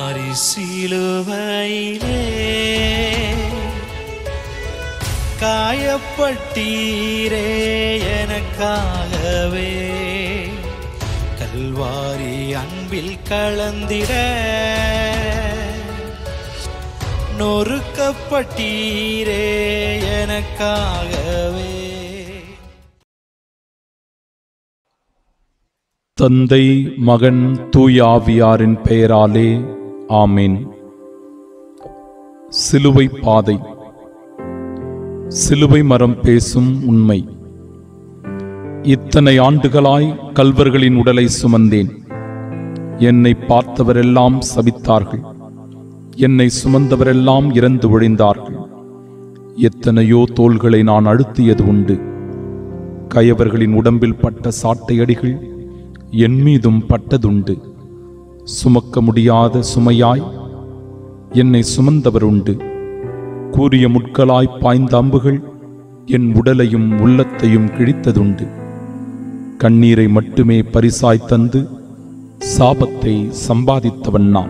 கல்வாரி சிலுவையிலே காயப்பட்டீரே எனக்காகவே கல்வாரி அன்பில் கலந்திட நொறுக்கப்பட்டீரே எனக்காகவே தந்தை மகன் தூயாவியாரின் பெயராலே ஆமீன் சிலுவை பாதை சிலுவை மரம் பேசும் உண்மை இத்தனை ஆண்டுகளாய் கல்வர்களின் உடலை சுமந்தேன் என்னை பார்த்தவரெல்லாம் சபித்தார்கள் என்னை சுமந்தவரெல்லாம் இறந்து ஒழிந்தார்கள் எத்தனையோ தோள்களை நான் அழுத்தியது உண்டு கயவர்களின் உடம்பில் பட்ட சாட்டையடிகள் என் மீதும் பட்டதுண்டு சுமக்க முடியாத சுமையாய் என்னை சுமந்தவர் உண்டு கூரிய முட்களாய் பாய்ந்த அம்புகள் என் உடலையும் உள்ளத்தையும் கிழித்ததுண்டு கண்ணீரை மட்டுமே பரிசாய் தந்து சாபத்தை சம்பாதித்தவன் நான்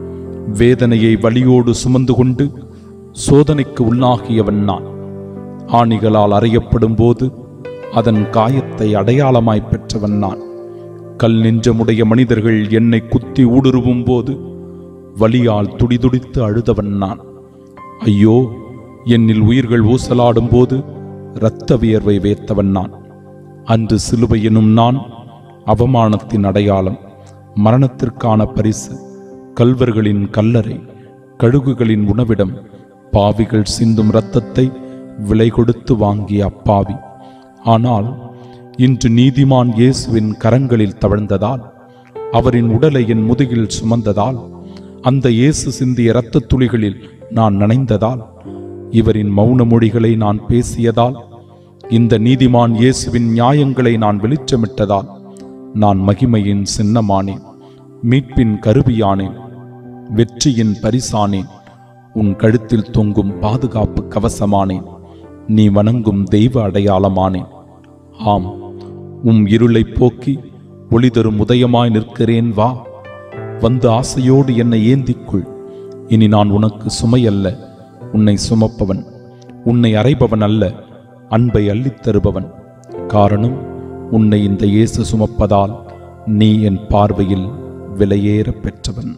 வேதனையை வலியோடு சுமந்து கொண்டு சோதனைக்கு உள்ளாகியவன் நான் ஆணிகளால் அறையப்படும் போது அதன் காயத்தை அடையாளமாய் பெற்றவன் நான் கல் நெஞ்சமுடைய மனிதர்கள் என்னை குத்தி ஊடுருவும் போது வலியால் துடிதுடித்து அழுதவன் நான் ஐயோ என்னில் உயிர்கள் ஊசலாடும் போது இரத்த வியர்வை வேத்தவன் நான் அன்று சிலுவை எனும் நான் அவமானத்தின் அடையாளம் மரணத்திற்கான பரிசு கல்வர்களின் கல்லறை கழுகுகளின் உணவிடம் பாவிகள் சிந்தும் இரத்தத்தை விலை கொடுத்து வாங்கிய அப்பாவி ஆனால் இன்று நீதிமான் இயேசுவின் கரங்களில் தவழ்ந்ததால் அவரின் உடலை என் முதுகில் சுமந்ததால் அந்த இயேசு சிந்திய இரத்தத் துளிகளில் நான் நனைந்ததால் இவரின் மௌன மொழிகளை நான் பேசியதால் இந்த நீதிமான் இயேசுவின் நியாயங்களை நான் வெளிச்சமிட்டதால் நான் மகிமையின் சின்னமானேன் மீட்பின் கருவியானேன் வெற்றியின் பரிசானேன் உன் கழுத்தில் தொங்கும் பாதுகாப்பு கவசமானேன் நீ வணங்கும் தெய்வ அடையாளமானேன் ஆம் உம் இருளை போக்கி ஒளி தரும் உதயமாய் நிற்கிறேன் வா வந்து ஆசையோடு என்னை ஏந்திக்குள் இனி நான் உனக்கு சுமையல்ல உன்னை சுமப்பவன் உன்னை அறைபவன் அல்ல அன்பை அள்ளித் தருபவன் காரணம் உன்னை இந்த இயேசு சுமப்பதால் நீ என் பார்வையில் விலையேறப் பெற்றவன்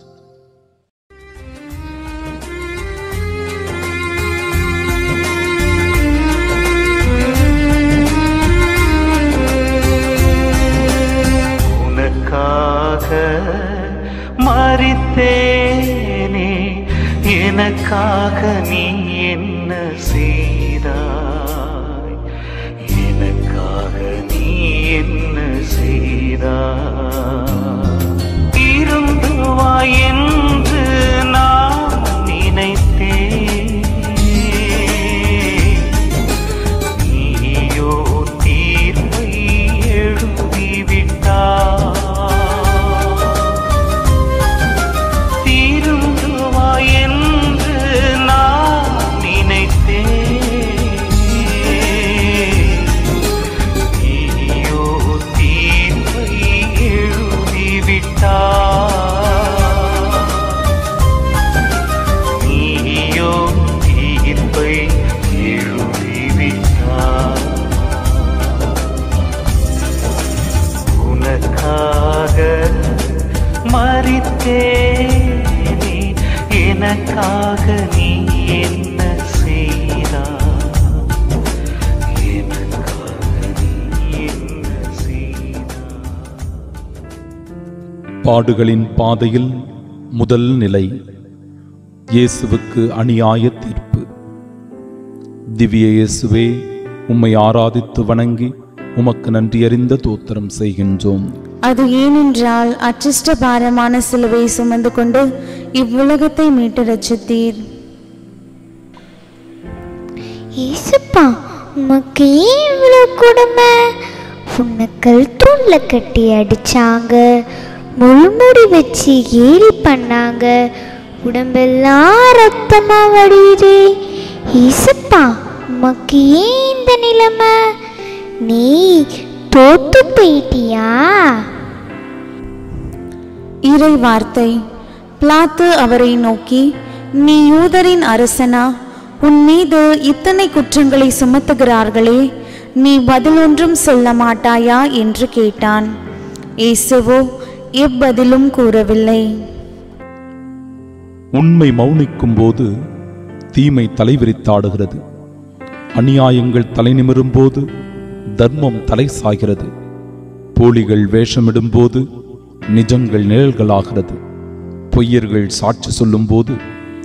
உனக்காக மறித்தேனே எனக்காக நீ என்ன செய்தாய் எனக்காக நீ என்ன செய்தாய் இருந்து வா என்று நான் நினைத்தேன் நீயோ தீர்ப்பை எழுதிவிட்டாய் திருந்துவா என்று நான் நினைத்தேன் நீயோ தீர்ப்பை எழுதிவிட்டாய் நீயோ தீர்ப்பை எழுதிவிட்டாய் உனக்காக மறித்தேனே எனக்காக நீ என்ன செய்தாய் எனக்காக நீ என்ன செய்தாய் பாடுகளின் பாதையில் முதல் நிலை இயேசுவுக்கு அநியாய தீர்ப்பு திவ்ய இயேசுவே உம்மை ஆராதித்து வணங்கி உமக்கு நன்றியறிந்த தோத்திரம் செய்கின்றோம் அது ஏனென்றால் அச்சிஷ்ட பாரமான சிலுவை சுமந்து கொண்டு இவ்வுலகத்தை மீட்டு ரட்சித்தீர் ஏசப்பா உமக்கு ஏன் இவ்வளோ கொடுமை உன்னை கல் தூண்ல கட்டி அடிச்சாங்க முள்முடி வச்சு ஏறி பண்ணாங்க உடம்பெல்லாம் ரத்தமா வடியுது ஏசப்பா உமக்கு ஏன் இந்த நிலைமை நீ தோத்து போயிட்டியா இறை வார்த்தை பிலாத்து அவரை நோக்கி நீ யூதரின் அரசனா உன் மீது இத்தனை குற்றங்களை சுமத்துகிறார்களே நீ பதிலொன்றும் சொல்ல மாட்டாயா என்று கேட்டான் இயேசுவோ எப்பதிலும் கூறவில்லை உண்மை மௌனிக்கும் போது தீமை தலைவிரித்தாடுகிறது அநியாயங்கள் தலைநிமிரும் போது தர்மம் தலை சாய்கிறது போலிகள் வேஷமிடும்போது நிஜங்கள் நிழல்களாகிறது பொய்யர்கள் சாட்சி சொல்லும்போது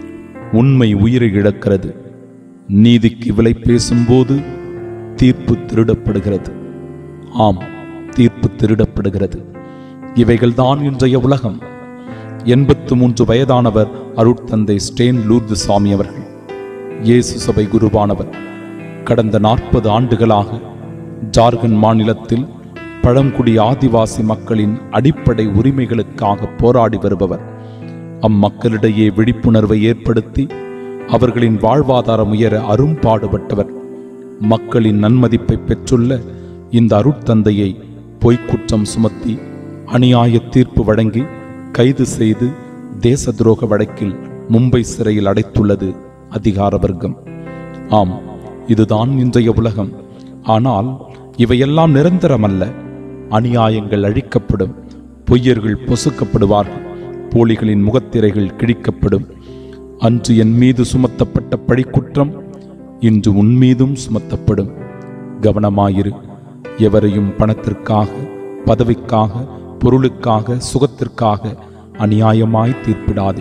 உண்மை உயிரை இழக்கிறது நீதிக்கு விலை பேசும்போது தீர்ப்பு திருடப்படுகிறது ஆம் தீர்ப்பு திருடப்படுகிறது இவைகள்தான் இன்றைய உலகம் எண்பத்து மூன்று வயதானவர் அருட்தந்தை ஸ்டேன் லூர்து சாமி அவர்கள் இயேசு சபை குருவானவர் கடந்த நாற்பது ஆண்டுகளாக ஜார்க்கண்ட் மாநிலத்தில் பழங்குடி ஆதிவாசி மக்களின் அடிப்படை உரிமைகளுக்காக போராடி வருபவர் அம்மக்களிடையே விழிப்புணர்வை ஏற்படுத்தி அவர்களின் வாழ்வாதாரம் உயர அரும்பாடுபட்டவர் மக்களின் நன்மதிப்பை பெற்றுள்ள இந்த அருட்தந்தையை பொய்க்குற்றம் சுமத்தி அநியாய தீர்ப்பு வழங்கி கைது செய்து தேச துரோக வழக்கில் மும்பை சிறையில் அடைத்துள்ளது அதிகார வர்க்கம் ஆம் இதுதான் இன்றைய உலகம் ஆனால் இவையெல்லாம் நிரந்தரமல்ல அநியாயங்கள் அழிக்கப்படும் பொய்யர்கள் பொசுக்கப்படுவார்கள் போலிகளின் முகத்திரைகள் கிழிக்கப்படும் அன்று என் மீது சுமத்தப்பட்ட பழிக்குற்றம் இன்று உன் மீதும் சுமத்தப்படும் கவனமாயிரு எவரையும் பணத்திற்காக பதவிக்காக பொருளுக்காக சுகத்திற்காக அநியாயமாய் தீர்ப்பிடாதே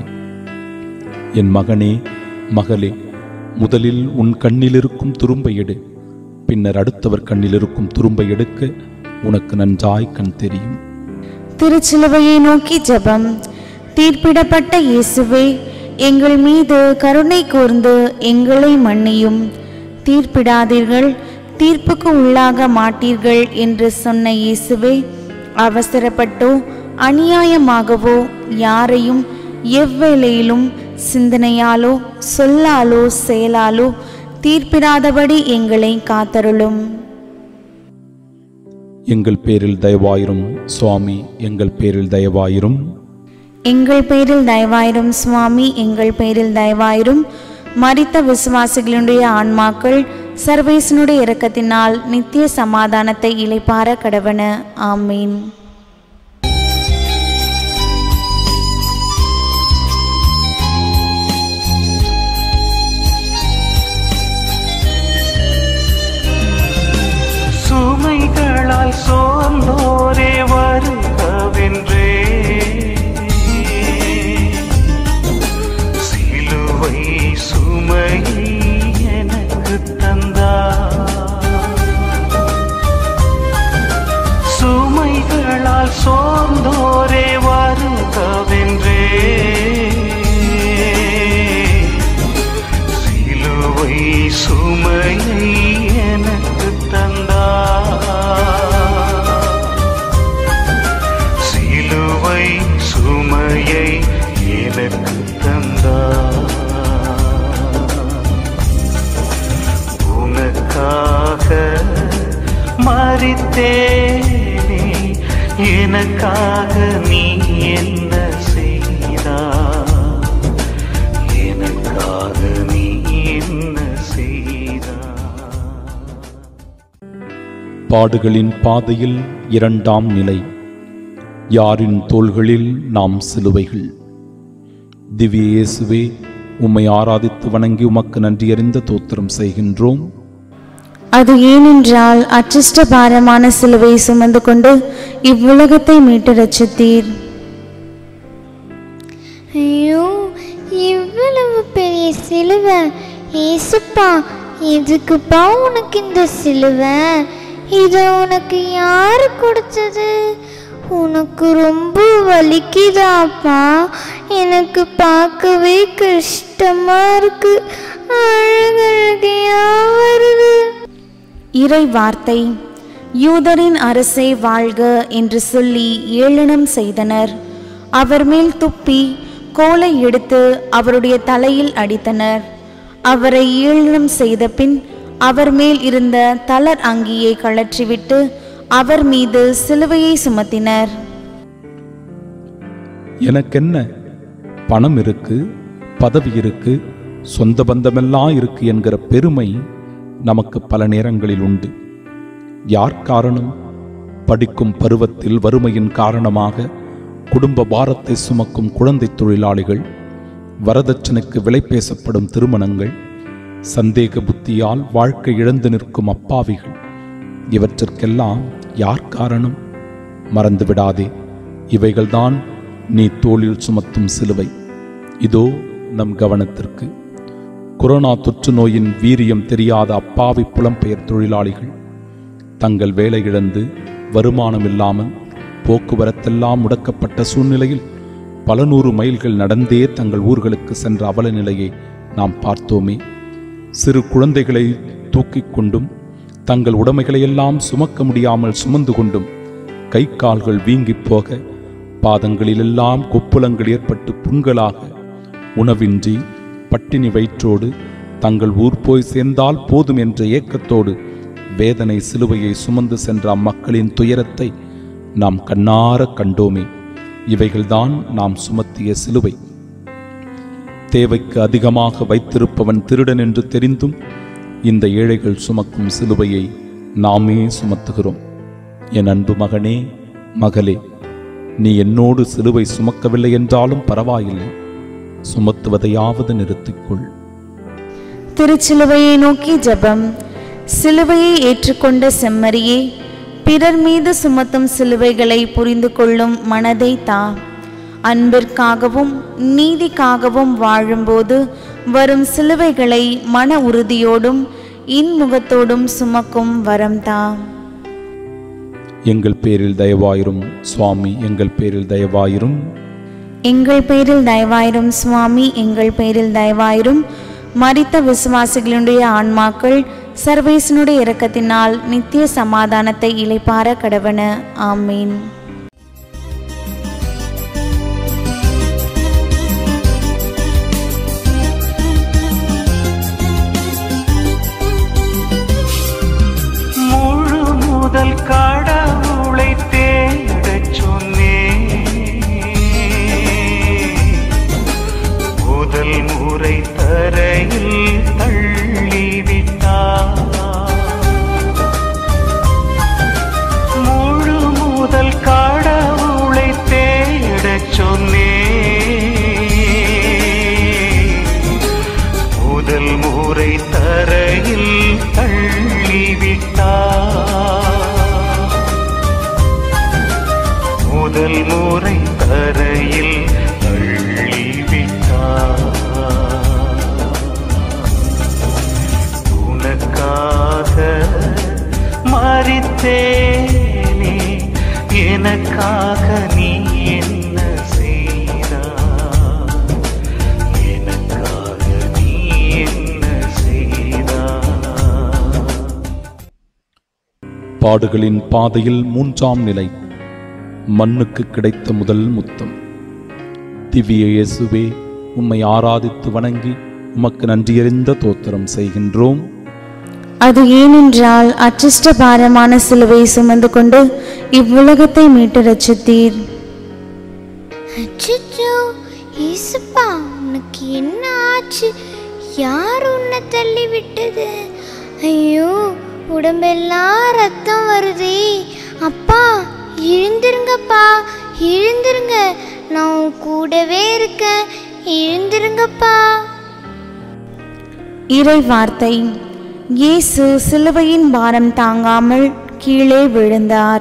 என் மகனே மகளே முதலில் உன் கண்ணில் இருக்கும் துரும்பை எடு பின்னர் அடுத்தவர் கண்ணில் இருக்கும் துரும்பை எடுக்க உனக்கு நன்றாய் கண் தெரியும் திருச்சிலுவையை நோக்கி ஜெபம் தீர்ப்பிடப்பட்ட இயேசுவே எங்கள் மீது கருணை கூர்ந்து எங்களை மன்னியும் தீர்ப்பிடாதீர்கள் தீர்ப்புக்கு உள்ளாக மாட்டீர்கள் என்று சொன்ன இயேசுவே அவசரப்பட்டோ அநியாயமாகவோ யாரையும் எவ்வேளையிலும் சிந்தனையாலோ சொல்லாலோ செயலாலோ தீர்ப்பிடாதபடி எங்களை காத்தருளும் எங்கள் பேரில் தயவாயிரும் சுவாமி எங்கள் பேரில் தயவாயிரும் எங்கள் பேரில் தயவாயிரும் சுவாமி எங்கள் பேரில் தயவாயிரும் மரித்த விசுவாசிகளுடைய ஆன்மாக்கள் சர்வேசனுடைய இரக்கத்தினால் நித்திய சமாதானத்தை இளைப்பார கடவன ஆமீன் சுமைகளால் சோர்ந்தோரே வருகவென்றே சிலுவை சுமை எனக்கு தந்தார் சுமைகளால் சோர்ந்தோரே வருகவென்றே சிலுவை சுமையை எனக்கு தந்தார் சிலுவை சுமையை எனக்கு தந்தார் உனக்காக மறித்தேனே எனக்காக நீ என்ன செய்தா எனக்காக நீ என்ன செய்தா பாடுகளின் பாதையில் இரண்டாம் நிலை யாரின் தோள்களில் நாம் சிலுவைகள் திவ்ய இயேசுவே உம்மை ஆராதித்து வணங்கி உமக்கு நன்றியறிந்த தோத்திரம் செய்கின்றோம் அது ஏனென்றால் அச்சிஷ்ட பாரமான சிலுவை சுமந்து கொண்டு இவ்வுலகத்தை மீட்டு ரட்சித்தீர் ஐயோ இவ்வளவு பெரிய சிலுவை ஏசுப்பா எதுக்குப்பா உனக்கு இந்த சிலுவை இதை உனக்கு யார் கொடுத்தது உனக்கு ரொம்ப வலிக்குதாப்பா எனக்கு பார்க்கவே கஷ்டமா இருக்கு அழுகழுகையா வருது இறை வார்த்தை யூதரின் அரசே வாழ்க என்று சொல்லி ஏளனம் செய்தனர் அவர் மேல் துப்பி கோலை எடுத்து அவருடைய தலையில் அடித்தனர் அவரை ஏளனம் செய்த பின் அவர் மேல் இருந்த தளர் அங்கியை கழற்றிவிட்டு அவர் மீது சிலுவையை சுமத்தினர் எனக்கென்ன பணம் இருக்கு பதவி இருக்கு சொந்த பந்தமெல்லாம் இருக்கு என்கிற பெருமை நமக்கு பல நேரங்களில் உண்டு யார் காரணம் படிக்கும் பருவத்தில் வறுமையின் காரணமாக குடும்ப பாரத்தை சுமக்கும் குழந்தை தொழிலாளிகள் வரதட்சணைக்கு விலை பேசப்படும் திருமணங்கள் சந்தேக புத்தியால் வாழ்க்கை இழந்து நிற்கும் அப்பாவிகள் இவற்றிற்கெல்லாம் யார் காரணம் மறந்து விடாதே இவைகள்தான் நீ தோளில் சுமத்தும் சிலுவை இதோ நம் கவனத்திற்கு கொரோனா தொற்று நோயின் வீரியம் தெரியாத அப்பாவி புலம்பெயர் தொழிலாளிகள் தங்கள் வேலை இழந்து வருமானம் இல்லாமல் போக்குவரத்தெல்லாம் முடக்கப்பட்ட சூழ்நிலையில் பல நூறு மைல்கள் நடந்தே தங்கள் ஊர்களுக்கு சென்ற அவல நிலையை நாம் பார்த்தோமே சிறு குழந்தைகளை தூக்கிக் கொண்டும் தங்கள் உடைமைகளையெல்லாம் சுமக்க முடியாமல் சுமந்து கொண்டும் கை கால்கள் வீங்கிப் போக பாதங்களிலெல்லாம் கொப்புளங்கள் ஏற்பட்டு புண்களாக உணவின்றி பட்டினி வயிற்றோடு தங்கள் ஊர் போய் சேர்ந்தால் போதும் என்ற ஏக்கத்தோடு வேதனை சிலுவையை சுமந்து சென்ற அம்மக்களின் துயரத்தை நாம் கண்ணார கண்டோமே இவைகள்தான் நாம் சுமத்திய சிலுவை தேவைக்கு அதிகமாக வைத்திருப்பவன் திருடன் என்று தெரிந்தும் இந்த ஏழைகள் சுமக்கும் சிலுவையை நாமே சுமத்துகிறோம் என் அன்பு மகனே மகளே நீ என்னோடு சிலுவை சுமக்கவில்லை என்றாலும் பரவாயில்லை சுமத்துவதையாவது நிறுத்திக்கொள் திருச்சிலுவையை நோக்கி ஜெபம் சிலுவையை ஏற்றுக்கொண்ட செம்மறியே பிறர் மீது சுமத்தும் சிலுவைகளை புரிந்து கொள்ளும் மனதை தா அன்பிற்காகவும் நீதிக்காகவும் வாழும்போது வரும் சிலுவைகளை மன உறுதியோடும் இன்முகத்தோடும் சுமக்கும் வரம் தா எங்கள் பேரில் தயவாயிரும் சுவாமி எங்கள் பேரில் தயவாயிரும் எங்கள் பேரில் தயவாயிரும் சுவாமி எங்கள் பேரில் தயவாயிரும் மரித்த விசுவாசிகளுடைய ஆன்மாக்கள் சர்வேசனுடைய இரக்கத்தினால் நித்திய சமாதானத்தை இளைப்பார கடவன ஆமீன் முழு முதல் கடவுளை தேடச் சொன்னேன் முதல் முறை தரையில் தள்ளிவிட்டார் முழு முதல் கடவுளை தேடச் சொன்னேன் முதல் முறை தரையில் தள்ளிவிட்டார் முதல் முறை தரையில் தள்ளிவிட்டார் உனக்காக மறித்தேனே எனக்காக நீ என்ன செய்தாய் எனக்காக நீ என்ன செய்தாய் பாடுகளின் பாதையில் மூன்றாம் நிலை மண்ணுக்கு கிடைத்த முதல் முத்தம் திவ்ய இயேசுவே உம்மை ஆராதித்து வணங்கி உமக்கு நன்றியறிந்த தோத்திரம் செய்கின்றோம் அது ஏனென்றால் அச்சிஷ்ட பாரமான சிலுவை சுமந்து கொண்டு இவ்வுலகத்தை மீட்டு ரட்சித்தீர் அச்சச்சோ ஏசுப்பா உனக்கு என்ன ஆச்சு யார் உன்னை தள்ளி விட்டது ஐயோ உடம்பெல்லாம் ரத்தம் வருதே அப்பா எழுந்திருங்கப்பா எழுந்திருங்க நான் உன் கூடவே இருக்கேன் எழுந்திருங்கப்பா இறை வார்த்தை இயேசு சிலுவையின் பாரம் தாங்காமல் கீழே விழுந்தார்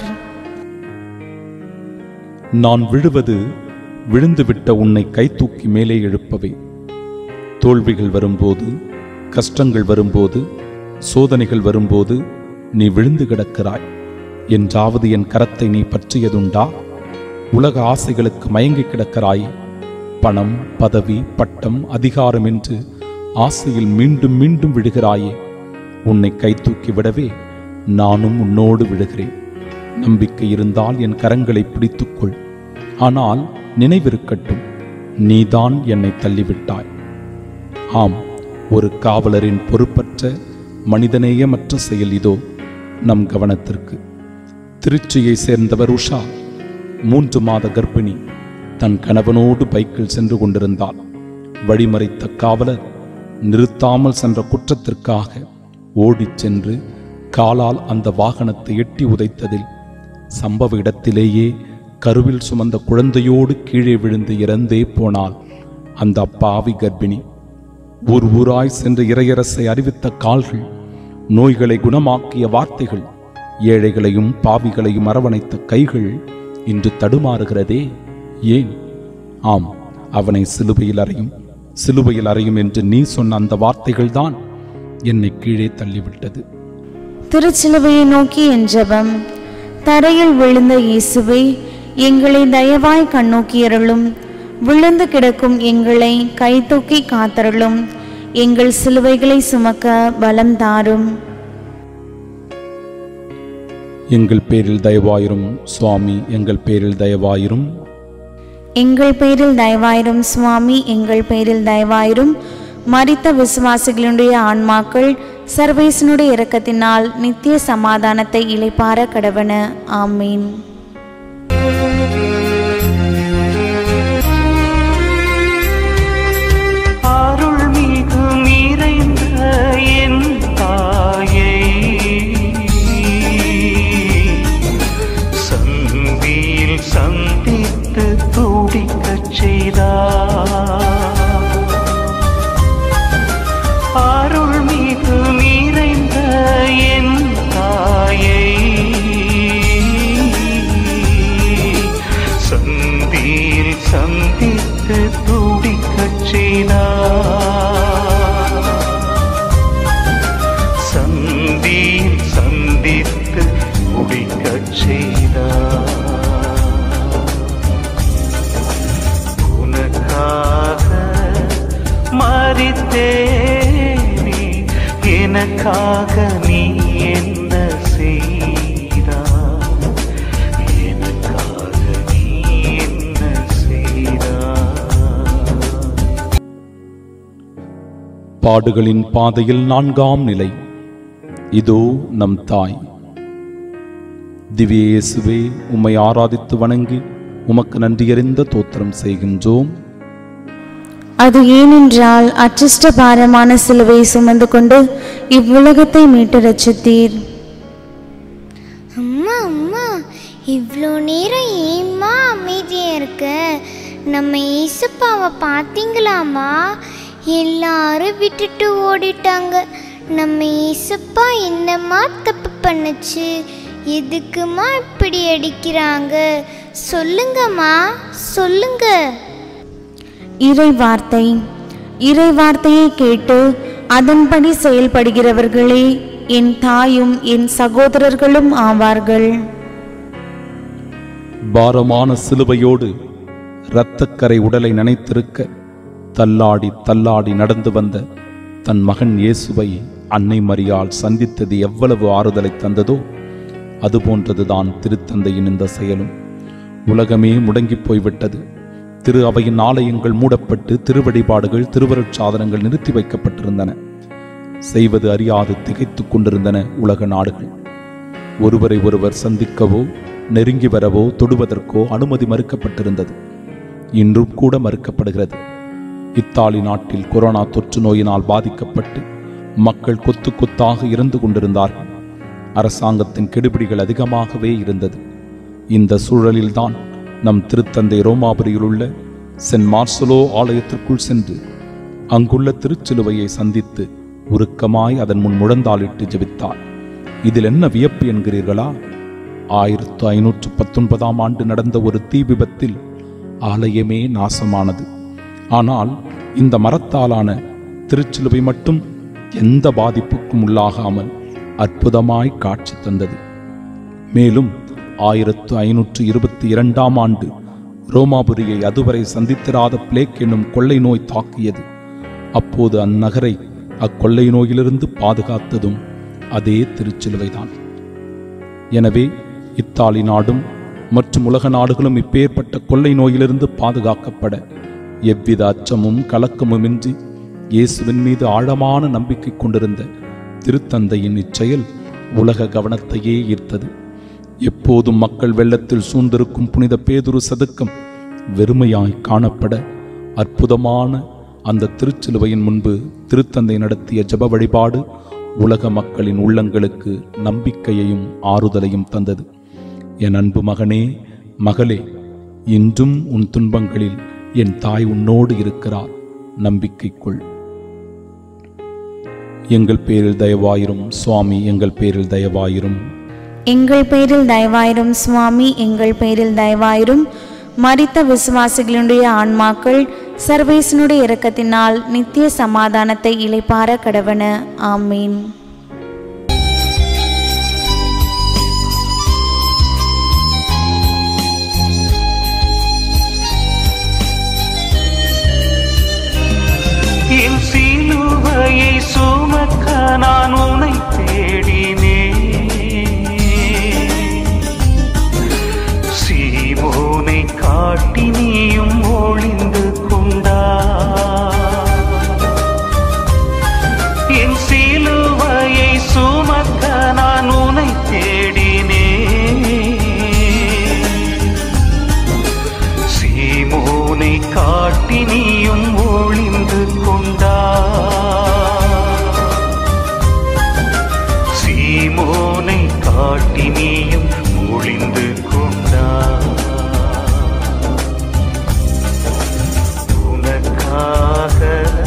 நான் விழுவது விழுந்துவிட்ட உன்னை கைதூக்கி மேலே எழுப்பவே தோல்விகள் வரும்போது கஷ்டங்கள் வரும்போது சோதனைகள் வரும்போது நீ விழுந்து கிடக்கிறாய் என்றாவது என் கரத்தை நீ பற்றியதுண்டா உலக ஆசைகளுக்கு மயங்கி கிடக்கிறாய் பணம் பதவி பட்டம் அதிகாரம் என்று ஆசையில் மீண்டும் மீண்டும் விழுகிறாயே உன்னை கைதூக்கி விடவே நானும் உன்னோடு விழுகிறேன் நம்பிக்கை இருந்தால் என் கரங்களை பிடித்துக்கொள் ஆனால் நினைவிருக்கட்டும் நீதான் என்னை தள்ளிவிட்டாய் ஆம் ஒரு காவலரின் பொறுப்பற்ற மனிதநேயமற்ற செயல் இதோ நம் கவனத்திற்கு திருச்சியை சேர்ந்தவர் உஷா மூன்று மாத கர்ப்பிணி தன் கணவனோடு பைக்கில் சென்று கொண்டிருந்தாள் வழிமறைத்த காவலர் நிறுத்தாமல் சென்ற குற்றத்திற்காக ஓடிச் சென்று காலால் அந்த வாகனத்தை எட்டி உதைத்ததில் சம்பவ இடத்திலேயே கருவில் சுமந்த குழந்தையோடு கீழே விழுந்து இறந்தே போனாள் அந்த அப்பாவி கர்ப்பிணி ஊர் ஊராய் சென்று இறையரசை அறிவித்த கால்கள் நோய்களை குணமாக்கிய வார்த்தைகள் ஏழைகளையும் பாவிகளையும் அரவணைத்த கைகள் இன்று தடுமாறுகிறதே ஏன் ஆம் அவனை சிலுவையில் அறையும் சிலுவையில் அறையும் என்று நீ சொன்ன அந்த வார்த்தைகள்தான் என்னை கீழே தள்ளிவிட்டது திருச்சிலுவையை நோக்கி என் ஜெபம் தரையில் விழுந்த இயேசுவை எங்களை தயவாய் கண்ணோக்கியருளும் விழுந்து கிடக்கும் எங்களை கைதூக்கி காத்தருளும் எங்கள் சிலுவைகளை சுமக்க பலம் தாரும் எங்கள் பேரில் தயவாயிரும் சுவாமி எங்கள் பேரில் தயவாயிரும் எங்கள் பேரில் தயவாயிரும் சுவாமி எங்கள் பேரில் தயவாயிரும் மரித்த விசுவாசிகளுடைய ஆன்மாக்கள் சர்வேசனுடைய இரக்கத்தினால் நித்திய சமாதானத்தை இளைப்பார கடவன ஆமீன் அருள்மிகு நிறைந்த என் தாயை சந்தியில் சந்தித்து துடிக்கச் செய்தார் அருள்மிகு நிறைந்த என் தாயை சந்தியில் சந்தித்து துடிக்கச் செய்தார் சந்தியில் சந்தித்து துடிக்கச் செய்தார் உனக்காக மறித்தேனே எனக்காக நீ என்ன செய்தாய் எனக்காக நீ என்ன செய்தாய் பாடுகளின் பாதையில் நான்காம் நிலை இதோ நம் தாய் திவ்ய இயேசுவே உம்மை ஆராதித்து வணங்கி உமக்கு நன்றியறிந்த தோத்திரம் செய்கின்றோம் அது ஏனென்றால் அச்சிஷ்ட பாரமான சிலுவை சுமந்து கொண்டு இவ்வுலகத்தை மீட்டு ரட்சித்தீர் அம்மா அம்மா இவ்வளோ நேரம் ஏம்மா அமைதியா இருக்க நம்ம ஏசப்பாவை பார்த்தீங்களாம்மா எல்லாரும் விட்டுட்டு ஓடிட்டாங்க நம்ம ஏசப்பா என்னம்மா தப்பு பண்ணுச்சு எதுக்குமா இப்படி அடிக்கிறாங்க சொல்லுங்கம்மா சொல்லுங்க இறை வார்த்தை இறை வார்த்தையை கேட்டு அதன்படி செயல்படுகிறவர்களே என் தாயும் என் சகோதரர்களும் ஆவார்கள் பாரமான சிலுவையோடு இரத்தக்கரை உடலை நினைத்திருக்க தள்ளாடி தள்ளாடி நடந்து வந்த தன் மகன் இயேசுவை அன்னை மரியாள் சந்தித்தது எவ்வளவு ஆறுதலை தந்ததோ அதுபோன்றதுதான் திருத்தந்தையின் இந்த செயலும் உலகமே முடங்கிப் போய்விட்டது திரு அவையின் ஆலயங்கள் மூடப்பட்டு திருவழிபாடுகள் திருவருட்சாதனங்கள் நிறுத்தி வைக்கப்பட்டிருந்தன செய்வது அறியாது திகைத்துக் கொண்டிருந்தன உலக நாடுகள் ஒருவரை ஒருவர் சந்திக்கவோ நெருங்கி வரவோ தொடுவதற்கோ அனுமதி மறுக்கப்பட்டிருந்தது இன்றும் கூட மறுக்கப்படுகிறது இத்தாலி நாட்டில் கொரோனா தொற்று நோயினால் பாதிக்கப்பட்டு மக்கள் கொத்து கொத்தாக இறந்து கொண்டிருந்தார்கள் அரசாங்கத்தின் கெடுபிடிகள் அதிகமாகவே இருந்தது இந்த சூழலில்தான் நம் திருத்தந்தை ரோமாபுரியில் உள்ள சென்ட் மார்சலோ ஆலயத்திற்குள் சென்று அங்குள்ள திருச்சிலுவையை சந்தித்து உருக்கமாய் அதன் முன் முழந்தாளிட்டு ஜெபித்தார் இதில் என்ன வியப்பு என்கிறீர்களா ஆயிரத்து ஐநூற்று பத்தொன்பதாம் ஆண்டு நடந்த ஒரு தீ விபத்தில் ஆலயமே நாசமானது ஆனால் இந்த மரத்தாலான திருச்சிலுவை மட்டும் எந்த பாதிப்புக்கும் உள்ளாகாமல் அற்புதமாய் காட்சி தந்தது மேலும் ஆயிரத்து ஐநூற்று இருபத்தி இரண்டாம் ஆண்டு ரோமாபுரியை அதுவரை சந்தித்திராத பிளேக் என்னும் கொள்ளை நோய் தாக்கியது அப்போது அந்நகரை அக்கொள்ளை நோயிலிருந்து பாதுகாத்ததும் அதே திருச்சிலுவைதான் எனவே இத்தாலி நாடும் மற்றும் உலக நாடுகளும் இப்பேற்பட்ட கொள்ளை நோயிலிருந்து பாதுகாக்கப்பட எவ்வித அச்சமும் கலக்கமுமின்றி இயேசுவின் மீது ஆழமான நம்பிக்கை கொண்டிருந்த திருத்தந்தையின் இச்செயல் உலக கவனத்தையே ஈர்த்தது எப்போதும் மக்கள் வெள்ளத்தில் சூழ்ந்திருக்கும் புனித பேதுரு சதுக்கம் வெறுமையாய் காணப்பட அற்புதமான அந்த திருச்சிலுவையின் முன்பு திருத்தந்தை நடத்திய ஜெப வழிபாடு உலக மக்களின் உள்ளங்களுக்கு நம்பிக்கையையும் ஆறுதலையும் தந்தது என் அன்பு மகனே மகளே இன்றும் உன் துன்பங்களில் என் தாய் உன்னோடு இருக்கிறார் நம்பிக்கை கொள் எங்கள் பேரில் தயவாயிரும் சுவாமி எங்கள் பேரில் தயவாயிரும் எங்கள் பேரில் தயவாயிரும் சுவாமி எங்கள் பேரில் தயவாயிரும் மரித்த விசுவாசிகளுடைய ஆன்மாக்கள் சர்வேசனுடைய இரக்கத்தினால் நித்திய சமாதானத்தை இளைப்பார கடவன ஆமீன் என் சிலுவையை சுமக்க நான் உன்னை தேடினேன் சீமோனை காட்டி நீயும் ஒளிந்து கொண்டா என் சிலுவையை சுமக்க நான் உன்னை தேடினேன் சீமோனை காட்டி நீயும் ஒளிந்து கொண்டா சீமோனை காட்டி நீயும் ஒளிந்து கொண்டா உனக்காக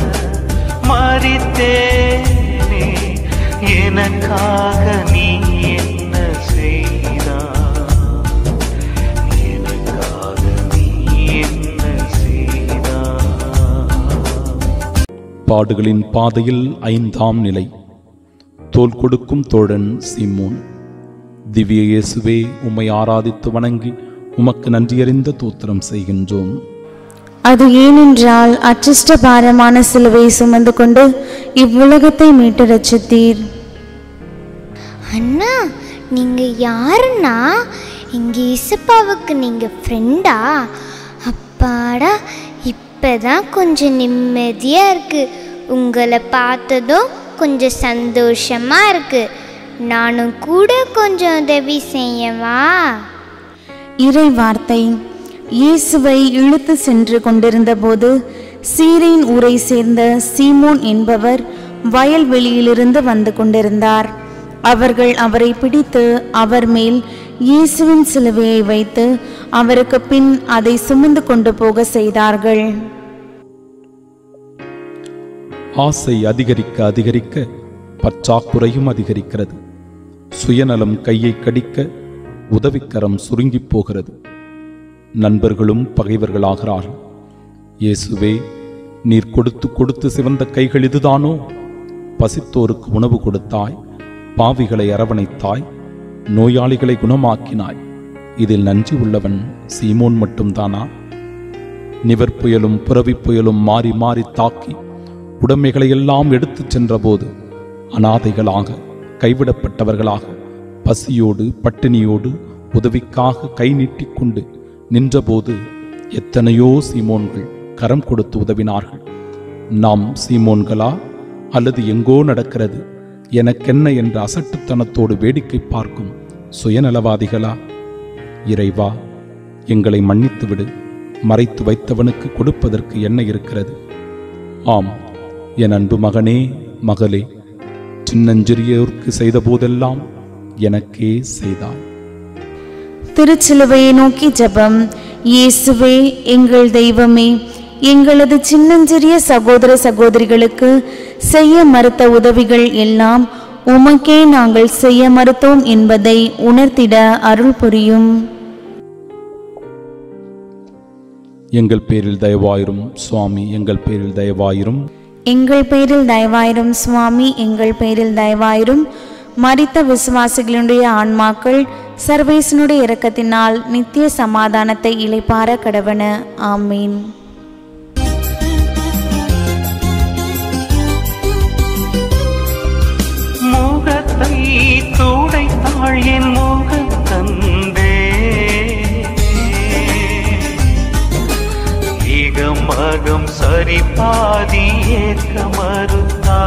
மறித்தேனே எனக்காக நீ என்ன செய்தா எனக்காக நீ என்ன செய்தா பாடுகளின் பாதையில் ஐந்தாம் நிலை தோல் கொடுக்கும் தோழன் சீமோன் திவ்ய இயேசுவே உம்மை ஆராதித்து வணங்கி உமக்கு நன்றியறிந்த தோத்திரம் செய்கின்றோம் அது ஏனென்றால் அச்சிஷ்ட பாரமான சிலுவை சுமந்து கொண்டு இவ்வுலகத்தை மீட்டு ரட்சித்தீர் அண்ணா நீங்க யாருண்ணா இங்க இசப்பாவுக்கு நீங்க ஃப்ரெண்டா அப்பாடா இப்பதான் கொஞ்சம் நிம்மதியா இருக்கு உங்களை பார்த்ததும் கொஞ்சம் சந்தோஷமா இருக்கு நானும் கூட கொஞ்சம் உதவி செய்யவா இறை வார்த்தை இயேசுவை இழுத்து சென்று கொண்டிருந்தபோது சீரின் ஊரை சேர்ந்த சீமோன் என்பவர் வயல்வெளியிலிருந்து வந்து கொண்டிருந்தார் அவர்கள் அவரை பிடித்து அவர் மேல் இயேசுவின் சிலுவையை வைத்து அவருக்கு பின் அதை சுமந்து கொண்டு போக செய்தார்கள் ஆசை அதிகரிக்க அதிகரிக்க பற்றாக்குறையும் அதிகரிக்கிறது சுயநலம் கையை கடிக்க உதவிக்கரம் சுருங்கிப் போகிறது நண்பர்களும் பகைவர்களாகிறார்கள் இயேசுவே நீர் கொடுத்து கொடுத்து சிவந்த கைகள் இதுதானோ பசித்தோருக்கு உணவு கொடுத்தாய் பாவிகளை அரவணைத்தாய் நோயாளிகளை குணமாக்கினாய் இதில் நன்றி உள்ளவன் சீமோன் மட்டும்தானா நிவர் புயலும் புரவிப் புயலும் மாறி மாறி தாக்கி உடைமைகளை எல்லாம் எடுத்துச் சென்றபோது அனாதைகளாக கைவிடப்பட்டவர்களாக பசியோடு பட்டினியோடு உதவிக்காக கை நீட்டிக்கொண்டு நின்றபோது எத்தனையோ சீமோன்கள் கரம் கொடுத்து உதவினார்கள் நாம் சீமோன்களா அல்லது எங்கோ நடக்கிறது எனக்கென்ன என்ற அசட்டுத்தனத்தோடு வேடிக்கை பார்க்கும் சுயநலவாதிகளா இறைவா எங்களை மன்னித்து விடு மறைத்து வைத்தவனுக்கு கொடுப்பதற்கு என்ன இருக்கிறது ஆம் என் அன்பு மகனே மகளே சின்னஞ்சிறியோருக்கு செய்த போதெல்லாம் எனக்கே செய்தாய் திருச்சிலுவையை நோக்கி ஜெபம் இயேசுவே எங்கள் தெய்வமே எங்களது சின்னஞ்சிறிய சகோதர சகோதரிகளுக்கு செய்ய மறுத்த உதவிகள் எல்லாம் உமக்கே நாங்கள் செய்ய மறுத்தோம் என்பதை உணர்த்திட அருள் புரியும் எங்கள் பேரில் தயவாயிரும் சுவாமி எங்கள் பேரில் தயவாயிரும் எங்கள் பேரில் தயவாயிரும் சுவாமி எங்கள் பேரில் தயவாயிரும் மரித்த விசுவாசிகளுடைய ஆன்மாக்கள் சர்வேசனுடைய இரக்கத்தினால் நித்திய சமாதானத்தை இளைப்பார கடவன ஆமீன் முகத்தை துடைத்தாள் என் முகத்தந்தே இகமகம் சரி பாதி ஏற்க மறுத்தா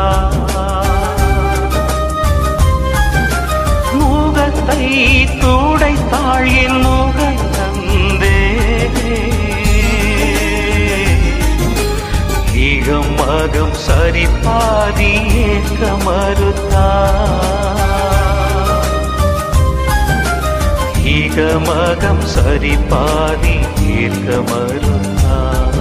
முகத்தை துடைத்தாள் என் முகத்தந்தே ஈகம் மகம் சரி பாதி ஏற்க மறுத்தார் ஈகமகம் சரி பாதி ஏற்க மறுத்தார்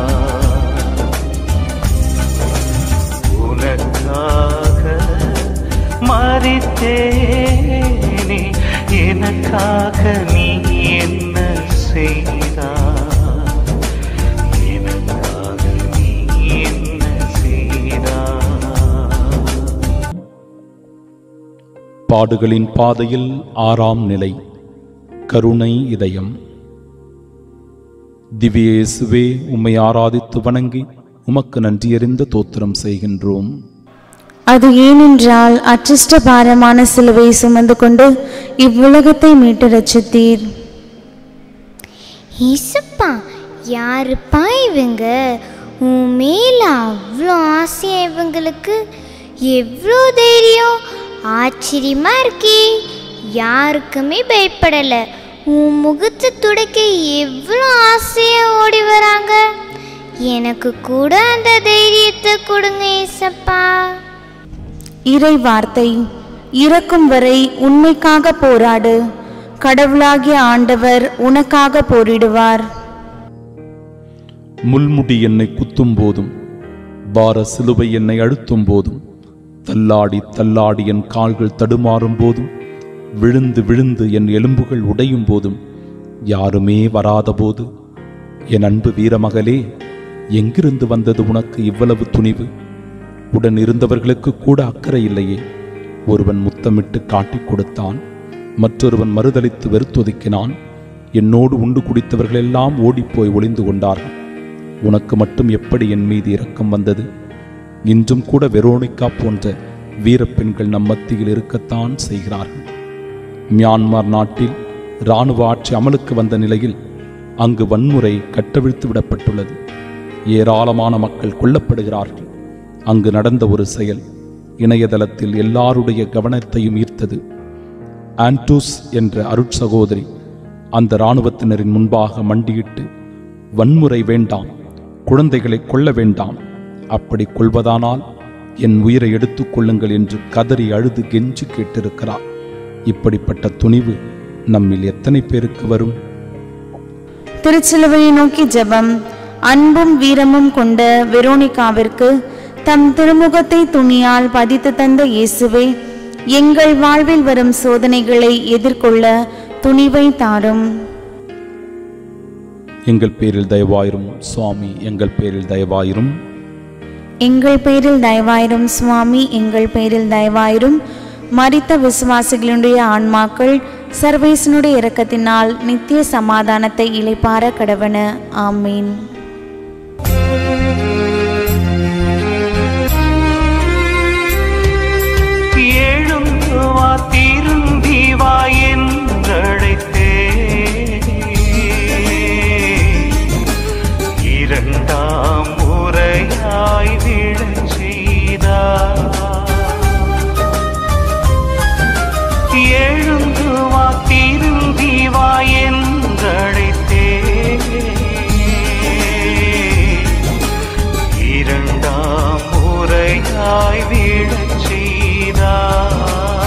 உனக்காக மறித்தேனே எனக்காக நீ என்ன செய்தாய் எனக்காக நீ என்ன செய்தாய் பாடுகளின் பாதையில் ஆறாம் நிலை கருணை இதயம் திவ்யேசுவே உம்மை ஆராதித்து வணங்கி உமக்கு நன்றியறிந்த தோத்திரம் செய்கின்றோம் அது ஏனென்றால் அச்சிஷ்ட பாரமான சிலுவை சுமந்து கொண்டு இவ்வுலகத்தை மீட்டு ரட்சித்தீர் ஏசப்பா யாருப்பா இவங்க உன் மேல அவ்வளோ ஆசையா இவங்களுக்கு எவ்வளோ தைரியம் ஆச்சரியமா இருக்கே யாருக்குமே பயப்படலை உன் முகத்தை துடைக்க எவ்வளோ ஆசையா ஓடி வராங்க எனக்கு கூட அந்த தைரியத்தை கொடுங்க ஏசப்பா இறை வார்த்தை இறக்கும் வரை உண்மைக்காக போராடு கடவுளாகிய ஆண்டவர் உனக்காக போரிடுவார் முள்முடி என்னை குத்தும் போதும் பார சிலுவை என்னை அழுத்தும் போதும் தள்ளாடி தள்ளாடி என் கால்கள் தடுமாறும் போதும் விழுந்து விழுந்து என் எலும்புகள் உடையும் போதும் யாருமே வராத போது என் அன்பு வீரமகளே எங்கிருந்து வந்தது உனக்கு இவ்வளவு துணிவு உடன் இருந்தவர்களுக்கு கூட அக்கறை இல்லையே ஒருவன் முத்தமிட்டு காட்டிக் கொடுத்தான் மற்றொருவன் மறுதலித்து வெறுத்தொதுக்கினான் என்னோடு உண்டு குடித்தவர்களெல்லாம் ஓடிப்போய் ஒளிந்து கொண்டார்கள் உனக்கு மட்டும் எப்படி என் மீது இரக்கம் வந்தது இன்றும் கூட வெரோனிக்கா போன்ற வீரப்பெண்கள் நம் மத்தியில் இருக்கத்தான் செய்கிறார்கள் மியான்மர் நாட்டில் இராணுவ ஆட்சி அமலுக்கு வந்த நிலையில் அங்கு வன்முறை கட்டவிழ்த்து விடப்பட்டுள்ளது ஏராளமான மக்கள் கொல்லப்படுகிறார்கள் அங்கு நடந்த ஒரு செயல் இணையதளத்தில் எல்லாருடைய கவனத்தையும் ஈர்த்தது ஆன்டூஸ் என்ற அருட்சகோதரி அந்த இராணுவத்தினரின் முன்பாக மண்டியிட்டு வன்முறை வேண்டாம் குழந்தைகளை கொல்ல வேண்டாம் அப்படி கொள்வதானால் என் உயிரை எடுத்துக் கொள்ளுங்கள் என்று கதறி அழுது கெஞ்சி கேட்டிருக்கிறார் இப்படிப்பட்ட துணிவு நம்மில் எத்தனை பேருக்கு வரும் திருச்சிலுவையை நோக்கி ஜெபம் அன்பும் வீரமும் கொண்ட வெரோனிகாவிற்கு தம் திருமுகத்தை துணியால் பதித்து தந்த இயேசுவே எங்கள் வாழ்வில் வரும் சோதனைகளை எதிர்கொள்ள துணிவை தாரும் எங்கள் பேரில் தயவாயிரும் சுவாமி எங்கள் பேரில் தயவாயிரும் எங்கள் பேரில் தயவாயிரும் சுவாமி எங்கள் பேரில் தயவாயிரும் மரித்த விசுவாசிகளுடைய ஆன்மாக்கள் சர்வேசனுடைய இரக்கத்தினால் நித்திய சமாதானத்தை இளைப்பார கடவன ஆமீன் எழுந்துவா திரும்பி வா என்றழைத்தே இரண்டாம் முறையாய் விழச் செய்தார் எழுந்துவா திரும்பி வா என்றழைத்தே இரண்டாம் முறையாய் விழச் செய்தார்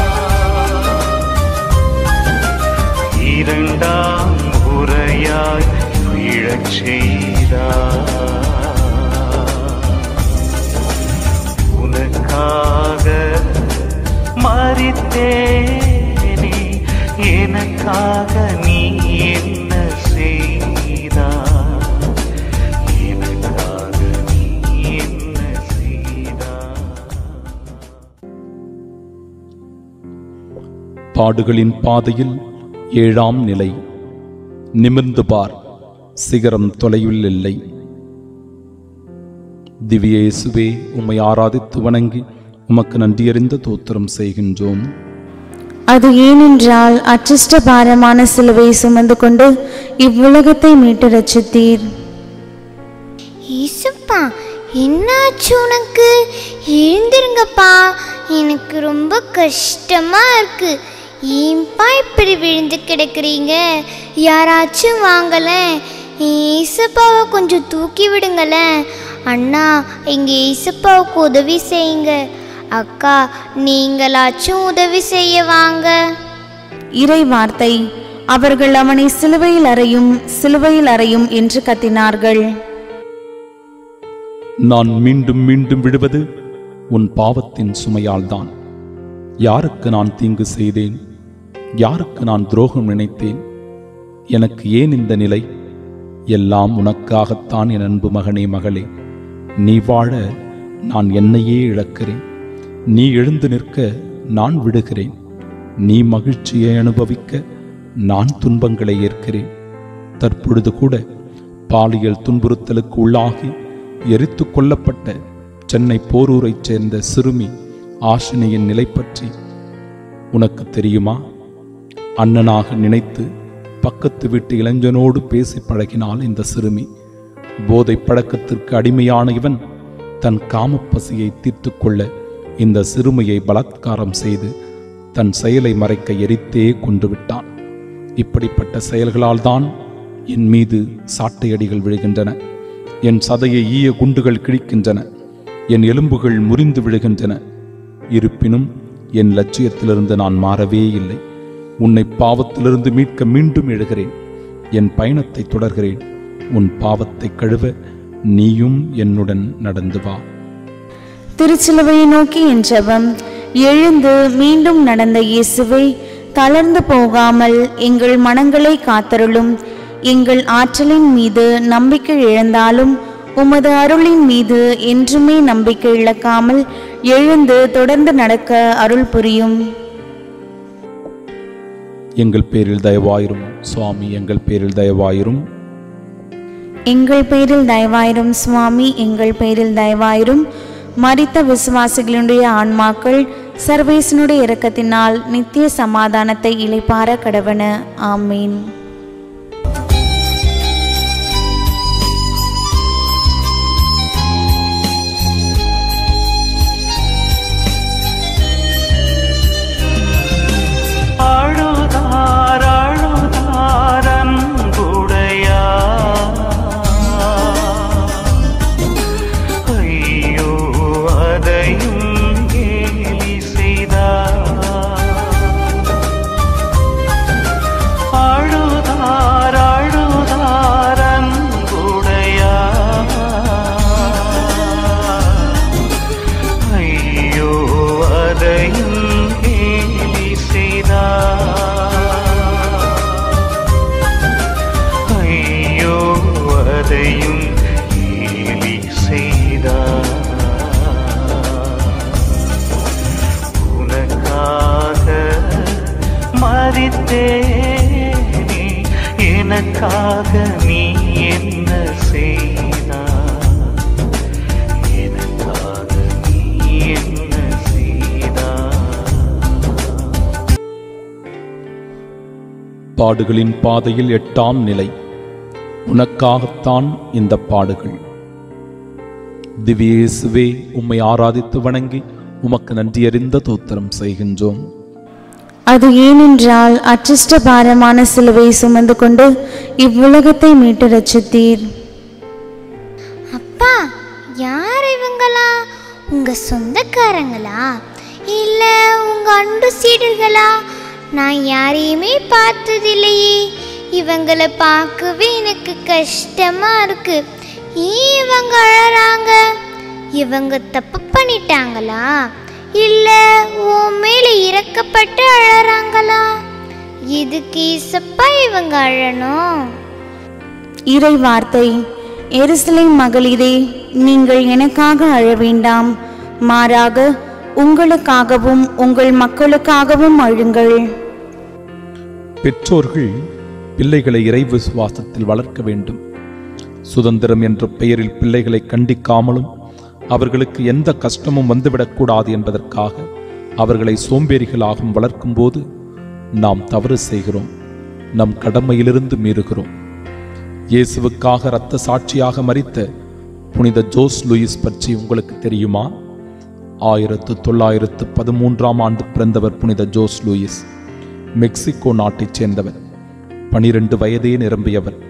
இரண்டாம் முறையாய் விழச் செய்தார் உனக்காக மறித்தேனே எனக்காக நீ என்ன செய்தாய் எனக்காக நீ என்ன செய்தாய் பாடுகளின் பாதையில் ஏழாம் நிலை நிமிர்ந்து பார் சிகரம் தொலைவில் இல்லை திவ்ய இயேசுவே உம்மை ஆராதித்து வணங்கி உமக்கு நன்றியறிந்த தோத்திரம் செய்கின்றோம் அது ஏனென்றால் அச்சிஷ்ட பாரமான சிலுவை சுமந்து கொண்டு இவ்வுலகத்தை மீட்டு ரட்சித்தீர் ஏசப்பா என்னாச்சு உனக்கு எழுந்திருங்கப்பா எனக்கு ரொம்ப கஷ்டமா இருக்கு ஏன்பா இப்படி விழுந்து கிடக்குறீங்க யாராச்சும் வாங்கலேன் ஏசப்பாவை கொஞ்சம் தூக்கி விடுங்களேன் அண்ணா இங்கே ஏசப்பாவுக்கு உதவி செய்யுங்க அக்கா நீங்களாச்சும் உதவி செய்ய வாங்க இறை வார்த்தை அவர்கள் அவனை சிலுவையில் அறையும் சிலுவையில் அறையும் என்று கத்தினார்கள் நான் மீண்டும் மீண்டும் விழுவது உன் பாவத்தின் சுமையால்தான் யாருக்கு நான் தீங்கு செய்தேன் யாருக்கு நான் துரோகம் நினைத்தேன் எனக்கு ஏன் இந்த நிலை எல்லாம் உனக்காகத்தான் என் அன்பு மகனே மகளே நீ வாழ நான் என்னையே இழக்கிறேன் நீ எழுந்து நிற்க நான் விடுகிறேன் நீ மகிழ்ச்சியை அனுபவிக்க நான் துன்பங்களை ஏற்கிறேன் தற்பொழுது கூட பாலியல் துன்புறுத்தலுக்கு உள்ளாகி எரித்து கொல்லப்பட்ட சென்னை போரூரைச் சேர்ந்த சிறுமி ஆஷினியின் நிலை பற்றி உனக்கு தெரியுமா அண்ணனாக நினைத்து பக்கத்து வீட்டு இளைஞனோடு பேசி பழகினாள் இந்த சிறுமி போதை பழக்கத்திற்கு அடிமையான இவன் தன் காமப்பசியை தீர்த்து கொள்ள இந்த சிறுமியை பலாத்காரம் செய்து தன் செயலை மறைக்க எரித்தே கொண்டு விட்டான் இப்படிப்பட்ட செயல்களால் தான் என் மீது சாட்டையடிகள் விழுகின்றன என் சதையை ஈய குண்டுகள் கிழிக்கின்றன என் எலும்புகள் முறிந்து விழுகின்றன இருப்பினும் என் லட்சியத்திலிருந்து நான் மாறவே இல்லை உன்னை பாவத்திலிருந்து மீட்க மீண்டும் எழுகிறேன் என் பயணத்தை தொடர்கிறேன் உன் பாவத்தை கழுவ நீயும் என்னுடன் நடந்து வா திருச்சிலுவையை நோக்கி என் ஜெபம் எழுந்து மீண்டும் நடந்த இயேசுவை தளர்ந்து போகாமல் எங்கள் மனங்களை காத்தருளும் எங்கள் ஆற்றலின் மீது நம்பிக்கை இழந்தாலும் உமது அருளின் மீது என்றுமே நம்பிக்கை இழக்காமல் எழுந்து தொடர்ந்து நடக்க அருள் புரியும் எங்கள் பேரில் தயவாயிரும் சுவாமி எங்கள் பேரில் தயவாயிரும் எங்கள் பேரில் தயவாயிரும் சுவாமி எங்கள் பேரில் தயவாயிரும் மரித்த விசுவாசிகளுடைய ஆன்மாக்கள் சர்வேசனுடைய இரக்கத்தினால் நித்திய சமாதானத்தை இளைப்பார கடவன ஆமீன் அழுதார் அழுதார் அன்புடையா ஐயோ அதையும் கேலி செய்தார் அழுதார் அழுதார் அன்புடையா ஐயோ அதையும் கேலி செய்தார் ஐயோ அதையும் கேலி செய்தார் உனக்காக மறித்தேனே எனக்காக நீ என்ன செய்தாய் எனக்காக நீ என்ன செய்தாய் பாடுகளின் பாதையில் எட்டாம் நிலை உனக்காகத்தான் இந்த பாடுகள் திவ்யேசுவே உம்மை ஆராதித்து வணங்கி உமக்கு நன்றியறிந்த தோத்திரம் செய்கின்றோம் அது ஏனென்றால் அச்சிஷ்ட பாரமான சிலுவை சுமந்து கொண்டு இவ்வுலகத்தை மீட்டு ரட்சித்தீர் அப்பா யார் இவங்களா உங்க சொந்தக்காரங்களா இல்ல உங்க அன்பு சீடர்களா நான் யாரையுமே பார்த்ததில்லையே இவங்களை பார்க்கவே எனக்கு கஷ்டமா இருக்கு ஏன் இவங்க அழறாங்க இவங்க தப்பு பண்ணிட்டாங்களா இல்ல உன் மேல இறக்கப்பட்டு அழறாங்களா இதுக்கு ஈசப்பா இவங்க அழணும் இறை வார்த்தை எருசலேம் மகளிரே நீங்கள் எனக்காக அழ வேண்டாம் மாறாக உங்களுக்காகவும் உங்கள் மக்களுக்காகவும் அழுங்கள் பெற்றோர்கள் பிள்ளைகளை இறை விசுவாசத்தில் வளர்க்க வேண்டும் சுதந்திரம் என்ற பெயரில் பிள்ளைகளை கண்டிக்காமலும் அவர்களுக்கு எந்த கஷ்டமும் வந்துவிடக்கூடாது என்பதற்காக அவர்களை சோம்பேறிகளாகவும் வளர்க்கும்போது நாம் தவறு செய்கிறோம் நம் கடமையிலிருந்து மீறுகிறோம் இயேசுவுக்காக இரத்த சாட்சியாக மரித்த புனித ஜோஸ் லூயிஸ் பற்றி உங்களுக்கு தெரியுமா ஆயிரத்து தொள்ளாயிரத்து பதிமூன்றாம் ஆண்டு பிறந்தவர் புனித ஜோஸ் லூயிஸ் மெக்சிகோ நாட்டைச் சேர்ந்தவர் பனிரெண்டு வயதே நிரம்பியவர்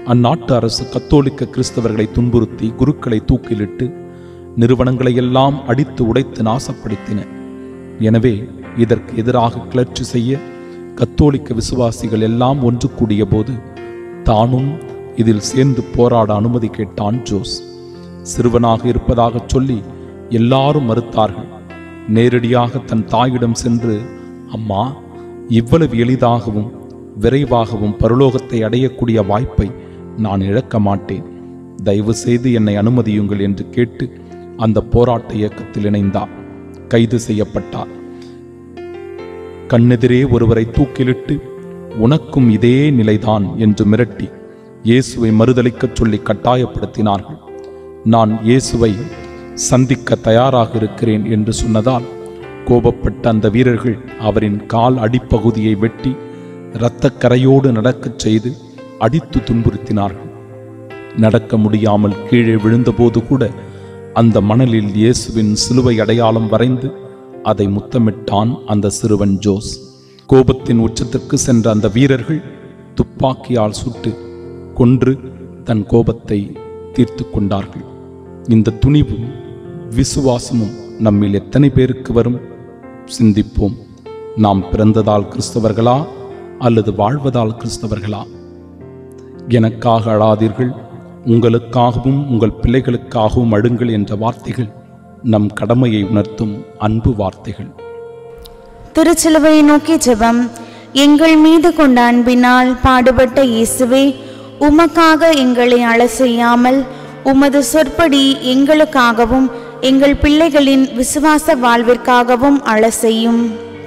அந்நாட்டு அரசு கத்தோலிக்க கிறிஸ்தவர்களை துன்புறுத்தி குருக்களை தூக்கிலிட்டு நிறுவனங்களை எல்லாம் அடித்து உடைத்து நாசப்படுத்தின எனவே இதற்கு எதிராக கிளர்ச்சி செய்ய கத்தோலிக்க விசுவாசிகள் எல்லாம் ஒன்று கூடிய போது தானும் இதில் சேர்ந்து போராட அனுமதி கேட்டான் ஜோஸ் சிறுவனாக இருப்பதாகச் சொல்லி எல்லாரும் மறுத்தார்கள் நேரடியாக தன் தாயிடம் சென்று அம்மா இவ்வளவு எளிதாகவும் விரைவாகவும் பரலோகத்தை அடையக்கூடிய வாய்ப்பை நான் இழக்க மாட்டேன் தயவு செய்து என்னை அனுமதியுங்கள் என்று கேட்டு அந்த போராட்ட இயக்கத்தில் இணைந்தார் கைது செய்யப்பட்டார் கண்ணெதிரே ஒருவரை தூக்கிலிட்டு உனக்கும் இதே நிலைதான் என்று மிரட்டி இயேசுவை மறுதலிக்கச் சொல்லி கட்டாயப்படுத்தினார்கள் நான் இயேசுவை சந்திக்க தயாராக இருக்கிறேன் என்று சொன்னதால் கோபப்பட்ட அந்த வீரர்கள் அவரின் கால் அடிப்பகுதியை வெட்டி இரத்தக் கரையோடு நடக்கச் செய்து அடித்து துன்புறுத்தினார்கள் நடக்க முடியாமல் கீழே விழுந்தபோது கூட அந்த மணலில் இயேசுவின் சிலுவை அடையாளம் வரைந்து அதை முத்தமிட்டான் அந்த சிறுவன் ஜோஸ் கோபத்தின் உச்சத்திற்கு சென்ற அந்த வீரர்கள் துப்பாக்கியால் சுட்டு கொன்று தன் கோபத்தை தீர்த்து கொண்டார்கள் இந்த துணிவும் விசுவாசமும் நம்மில் எத்தனை பேருக்கு வரும் சிந்திப்போம் நாம் பிறந்ததால் கிறிஸ்தவர்களா அல்லது வாழ்வதால் கிறிஸ்தவர்களா எனக்காக அழாதீர்கள் உங்களுக்காகவும் உங்கள் பிள்ளைகளுக்காகவும் அழுங்கள் என்ற வார்த்தைகள் நம் கடமையை உணர்த்தும் அன்பு வார்த்தைகள் திருச்சிலுவையை நோக்கி ஜெபம் எங்கள் மீது கொண்ட அன்பினால் பாடுபட்ட இயேசுவே உமக்காக எங்களை அழ செய்யாமல் உமது சொற்படி எங்களுக்காகவும் எங்கள் பிள்ளைகளின் விசுவாச வாழ்விற்காகவும் அழ செய்யும்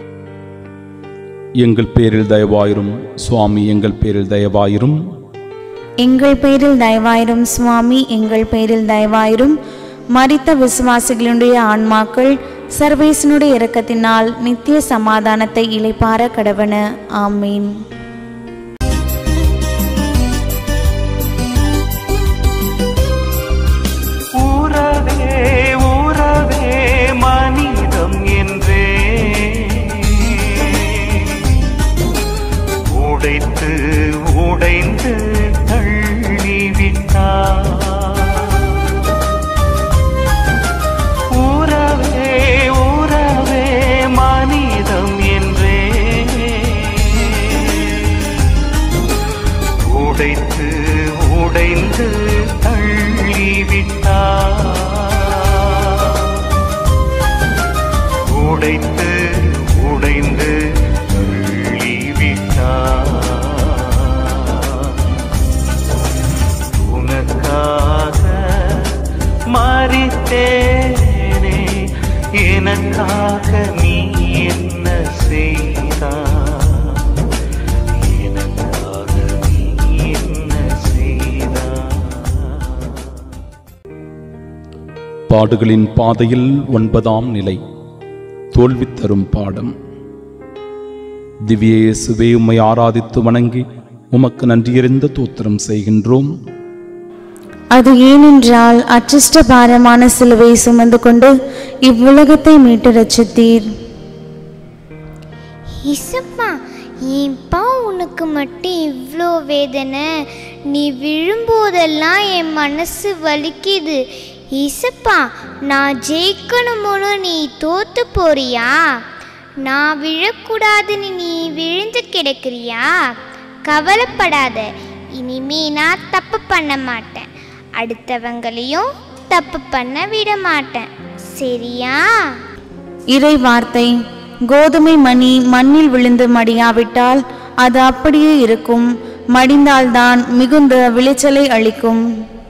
எங்கள் பேரில் தயவாயிரும் சுவாமி எங்கள் பேரில் தயவாயிரும் எங்கள் பேரில் தயவாயிரும் சுவாமி எங்கள் பேரில் தயவாயிரும் மரித்த விசுவாசிகளுடைய ஆன்மாக்கள் சர்வேசனுடைய இரக்கத்தினால் நித்திய சமாதானத்தை இளைப்பார கடவன ஆமீன் உறவே உறவே மனிதம் என்றே உடைத்து உடைந்து தள்ளிவிட்டார் உறவே உறவே மனிதம் என்றே உடைத்து உடைந்து தள்ளிவிட்டார் உடைத்து உடைந்து தள்ளிவிட்டார் உனக்காக மறித்தேனே எனக்காக நீ என்ன செய்தாய் எனக்காக நீ என்ன செய்தாய் பாடுகளின் பாதையில் ஒன்பதாம் நிலை தோல்வி தரும் பாடம் திவ்ய இயேசுவே உம்மை ஆராதித்து வணங்கி உமக்கு நன்றியறிந்த தோத்திரம் செய்கின்றோம் அது ஏனென்றால் அச்சிஷ்ட பாரமான சிலுவை சுமந்து கொண்டு இவ்வுலகத்தை மீட்டு ரட்சித்தீர் இசப்பா ஏன்பா உனக்கு மட்டும் இவ்வளோ வேதனை நீ விழும்போதெல்லாம் என் மனசு வலிக்குது இசப்பா நான் ஜெயிக்கணுமோனு நீ தோத்து போறியா நான் விழக்கூடாதுன்னு நீ விழுந்து கிடக்குறியா கவலைப்படாத இனிமே நான் தப்பு பண்ண மாட்டேன் அடுத்தவங்களையும் தப்பு பண்ண விட மாட்டேன் சரியா இறை வார்த்தை கோதுமை மணி மண்ணில் விழுந்து மடியாவிட்டால் அது அப்படியே இருக்கும் மடிந்தால்தான் மிகுந்த விளைச்சலை அளிக்கும்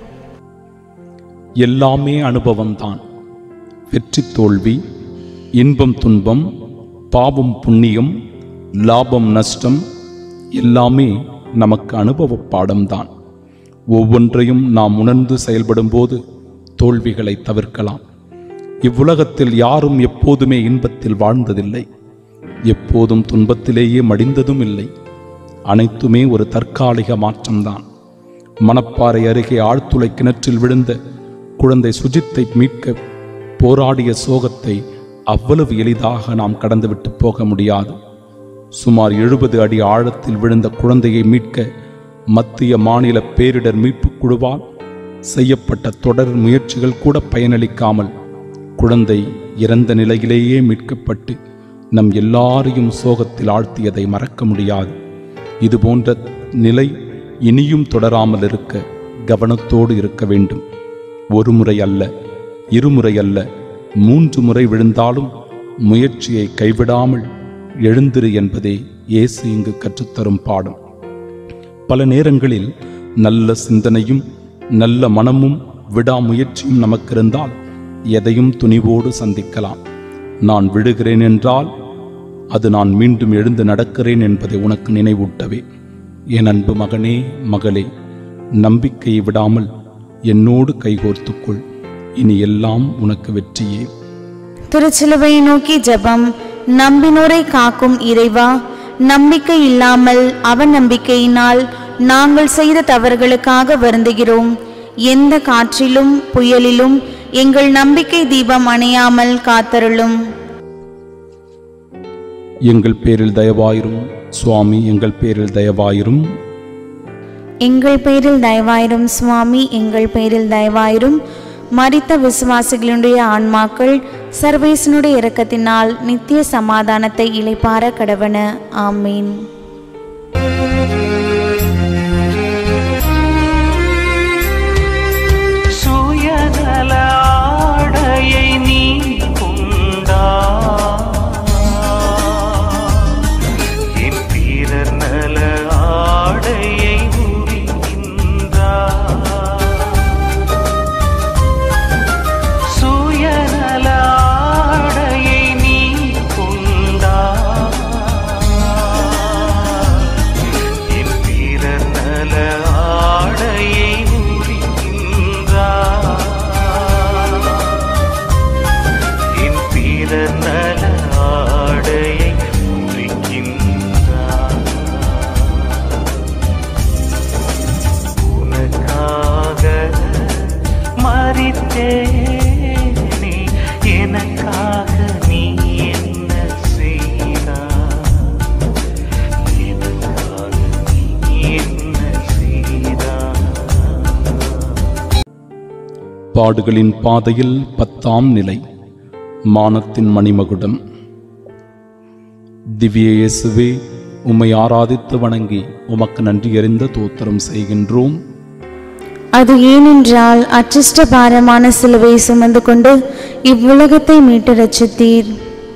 எல்லாமே அனுபவம்தான் வெற்றி தோல்வி இன்பம் துன்பம் பாவம் புண்ணியம் லாபம் நஷ்டம் எல்லாமே நமக்கு அனுபவ பாடம்தான் ஒவ்வொன்றையும் நாம் உணர்ந்து செயல்படும்போது தோல்விகளை தவிர்க்கலாம் இவ்வுலகத்தில் யாரும் எப்போதுமே இன்பத்தில் வாழ்ந்ததில்லை எப்போதும் துன்பத்திலேயே மடிந்ததும் இல்லை அனைத்துமே ஒரு தற்காலிக மாற்றம்தான் மணப்பாறை அருகே ஆழ்துளை கிணற்றில் விழுந்த குழந்தை சுஜித்தை மீட்க போராடிய சோகத்தை அவ்வளவு எளிதாக நாம் கடந்துவிட்டு போக முடியாது சுமார் எழுபது அடி ஆழத்தில் விழுந்த குழந்தையை மீட்க மத்திய மாநில பேரிடர் மீட்புக் குழுவால் செய்யப்பட்ட தொடர் முயற்சிகள் கூட பயனளிக்காமல் குழந்தை இறந்த நிலையிலேயே மீட்கப்பட்டு நம் எல்லாரையும் சோகத்தில் ஆழ்த்தியதை மறக்க முடியாது இது போன்ற நிலை இனியும் தொடராமல் இருக்க கவனத்தோடு இருக்க வேண்டும் ஒரு முறை அல்ல இருமுறை அல்ல மூன்று முறை விழுந்தாலும் முயற்சியை கைவிடாமல் எழுந்திரு என்பதே இயேசு இங்கு கற்றுத்தரும் பாடம் பல நேரங்களில் நல்ல சிந்தனையும் நல்ல மனமும் விடாமுயற்சியும் நமக்கு இருந்தால் எதையும் துணிவோடு சந்திக்கலாம் நான் விழுகிறேன் என்றால் அது நான் மீண்டும் எழுந்து நடக்கிறேன் என்பதை உனக்கு நினைவூட்டவே என் அன்பு மகனே மகளே நம்பிக்கையை விடாமல் என்னோடு கைகோர்த்துக்கொள் இனி எல்லாம் உனக்கு வெற்றியே திருச்சிலுவையை நோக்கி ஜெபம் நம்பினோரை காக்கும் இறைவா நம்பிக்கை இல்லாமல் அவநம்பிக்கையினால் நாங்கள் செய்த தவறுகளுக்காக வருந்துகிறோம் எந்த காற்றிலும் புயலிலும் எங்கள் நம்பிக்கை தீபம் அணையாமல் காத்தருளும் எங்கள் பேரில் தயவாயிரும் சுவாமி எங்கள் பேரில் தயவாயிரும் எங்கள் பேரில் தயவாயிரும் சுவாமி எங்கள் பேரில் தயவாயிரும் மரித்த விசுவாசிகளுடைய ஆன்மாக்கள் சர்வேசனுடைய இரக்கத்தினால் நித்திய சமாதானத்தை இளைப்பார கடவன ஆமீன் சுயநல ஆடையை நீ கொண்டா என் பிறர் நல ஆடையை உரிக்கின்றா சுயநல ஆடையை நீ கொண்டா என் பிறர் நல ஆடையை உரிக்கின்றா என் பிறர் நல ஆடையை உரிக்கின்றா உனக்காக மறித்தேனே எனக்காக நீ என்ன செய்தாய் எனக்காக நீ என்ன செய்தாய் பாடுகளின் பாதையில் பத்தாம் நிலை மானத்தின் மணிமகுடம் திவ்ய இயேசுவே உம்மை ஆராதித்து வணங்கி உமக்கு நன்றி அறிந்த தோத்திரம் செய்கின்றோம் அது ஏனென்றால் அச்சிஷ்ட பாரமான சிலுவை சுமந்து கொண்டு இவ்வுலகத்தை மீட்டு ரட்சித்தீர்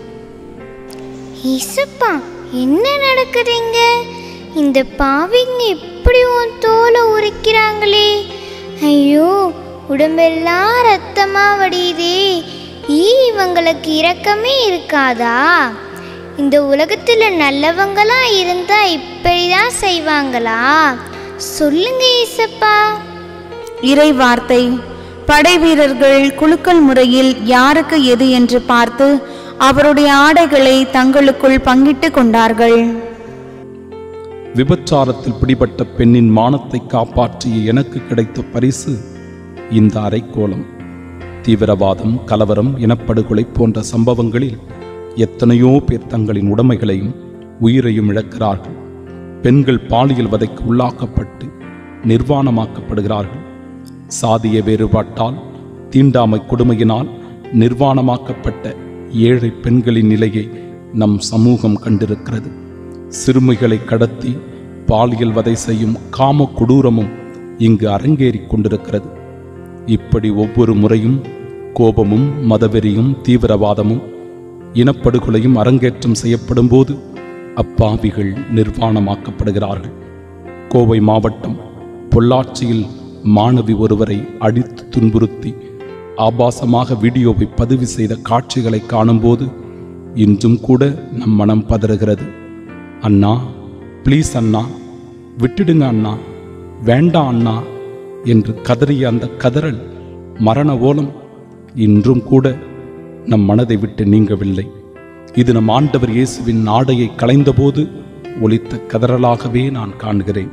ஏசப்பா என்ன நடக்குதுங்க இந்த பாவிங்க இப்படி உன் தோலை உரிக்கிறாங்களே ஐயோ உடம்பெல்லாம் ரத்தமா வடியுதே ஈ இவங்களுக்கு இரக்கமே இருக்காதா இந்த உலகத்துல நல்லவங்களா இருந்தா இப்படிதான் செய்வாங்களா சொல்லுங்க ஏசப்பா இறை வார்த்தை படை வீரர்கள் குலுக்கல் முறையில் யாருக்கு எது என்று பார்த்து அவருடைய ஆடைகளை தங்களுக்குள் பங்கிட்டு கொண்டார்கள் விபச்சாரத்தில் பிடிபட்ட பெண்ணின் மானத்தை காப்பாற்றிய எனக்கு கிடைத்த பரிசு இந்த அரைக்கோளம் தீவிரவாதம் கலவரம் இனப்படுகொலை போன்ற சம்பவங்களில் எத்தனையோ பேர் தங்களின் உடைமைகளையும் உயிரையும் இழக்கிறார்கள் பெண்கள் பாலியல் வதைக்கு உள்ளாக்கப்பட்டு நிர்வாணமாக்கப்படுகிறார்கள் சாதிய வேறுபாட்டால் தீண்டாமை கொடுமையினால் நிர்வாணமாக்கப்பட்ட ஏழை பெண்களின் நிலையை நம் சமூகம் கண்டிருக்கிறது சிறுமிகளை கடத்தி பாலியல் வதை செய்யும் காம கொடூரமும் இங்கு அரங்கேறிக் கொண்டிருக்கிறது இப்படி ஒவ்வொரு முறையும் கோபமும் மதவெறியும் தீவிரவாதமும் இனப்படுகொலையும் அரங்கேற்றம் செய்யப்படும் போது அப்பாவிகள் நிர்வாணமாக்கப்படுகிறார்கள் கோவை மாவட்டம் பொள்ளாச்சியில் மாணவி ஒருவரை அடித்து துன்புறுத்தி ஆபாசமாக வீடியோவை பதிவு செய்த காட்சிகளை காணும்போது இன்றும் கூட நம் மனம் பதறுகிறது அண்ணா ப்ளீஸ் அண்ணா விட்டுடுங்க அண்ணா வேண்டாம் அண்ணா என்று கதறிய அந்த கதறல் மரண ஓலம் இன்றும் கூட நம் மனதை விட்டு நீங்கவில்லை இது நம் ஆண்டவர் இயேசுவின் ஆடையை களைந்தபோது ஒலித்த கதறலாகவே நான் காண்கிறேன்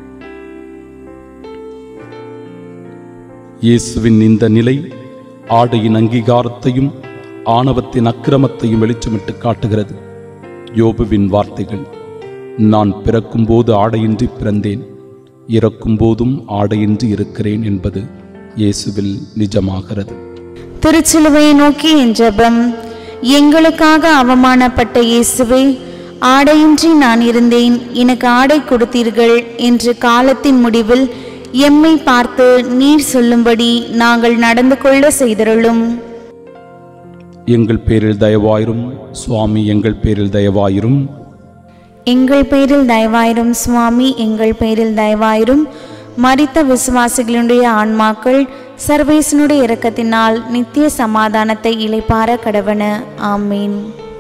இயேசுவின் இந்த நிலை ஆடையின் அங்கீகாரத்தையும் ஆணவத்தின் அக்கிரமத்தையும் வெளிச்சமிட்டு காட்டுகிறது யோபுவின் வார்த்தைகள் நான் பிறக்கும்போது ஆடையின்றி பிறந்தேன் இறக்கும்போதும் ஆடையின்றி இருக்கிறேன் என்பது இயேசுவில் நிஜமாகிறது திருச்சிலுவையை நோக்கி என் ஜெபம் எங்களுக்காக அவமானப்பட்ட இயேசுவே ஆடையின்றி நான் இருந்தேன் எனக்கு ஆடை கொடுத்தீர்கள் என்று காலத்தின் முடிவில் எம்மை பார்த்து நீர் சொல்லும்படி நாங்கள் நடந்து கொள்ள செய்தருளும் எங்கள் பேரில் தயவாயிரும் சுவாமி எங்கள் பேரில் தயவாயிரும் எங்கள் பேரில் தயவாயிரும் சுவாமி எங்கள் பேரில் தயவாயிரும் மரித்த விசுவாசிகளுடைய ஆன்மாக்கள் சர்வேசனுடைய இரக்கத்தினால் நித்திய சமாதானத்தை இளைப்பார கடவன ஆமீன்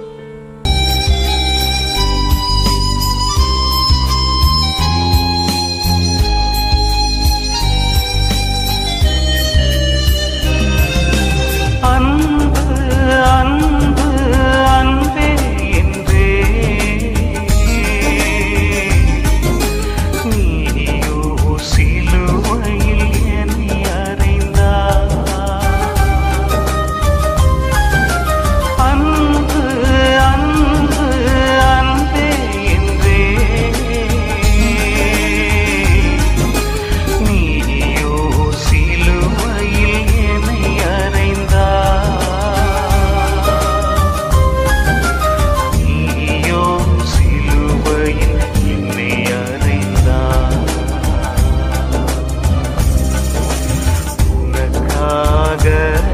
அன்பு அன்பு அன்பே என்றே நீயோ சிலுவையில் என்னை அறைந்தாய். அன்பு அன்பு அன்பே என்றே நீயோ சிலுவையில் என்னை அறைந்தாய். நீயோ சிலுவையில் என்னை அறைந்தாய். உனக்காக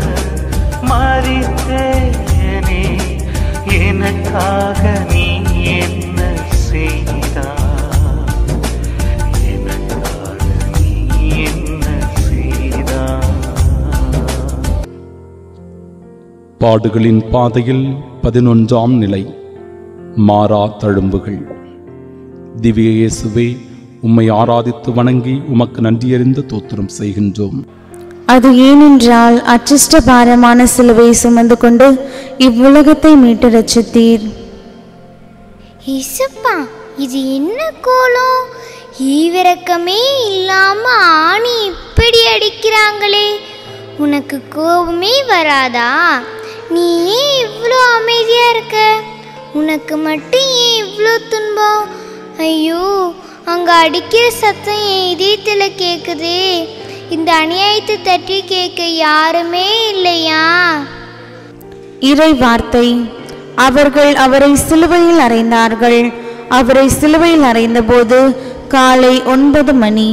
மறித்தேனே எனக்காக நீ என்ன செய்தாய் எனக்காக நீ என்ன செய்தாய் பாடுகளின் பாதையில் பதினொன்றாம் நிலை மாறா தழும்புகள் திவ்ய இயேசுவே உம்மை ஆராதித்து வணங்கி உமக்கு நன்றியறிந்த தோத்திரம் செய்கின்றோம் அது ஏனென்றால் அச்சிஷ்ட பாரமான சிலுவை சுமந்து கொண்டு இவ்வுலகத்தை மீட்டு ரட்சித்தீர் இசப்பா இது என்ன கோலம் ஈவிரக்கமே இல்லாம ஆணி இப்படி அடிக்கிறாங்களே உனக்கு கோபமே வராதா நீ ஏன் இவ்வளோ அமைதியா இருக்க உனக்கு மட்டும் ஏன் இவ்வளோ துன்பம் ஐயோ அங்க அடிக்கிற சத்தம் என் இதயத்துல கேக்குதே இந்த அநியாயத்தை தட்டி கேட்க யாருமே இல்லையா இறை வார்த்தை அவர்கள் அவரை சிலுவையில் அறைந்தார்கள் அவரை சிலுவையில் அறைந்தபோது காலை ஒன்பது மணி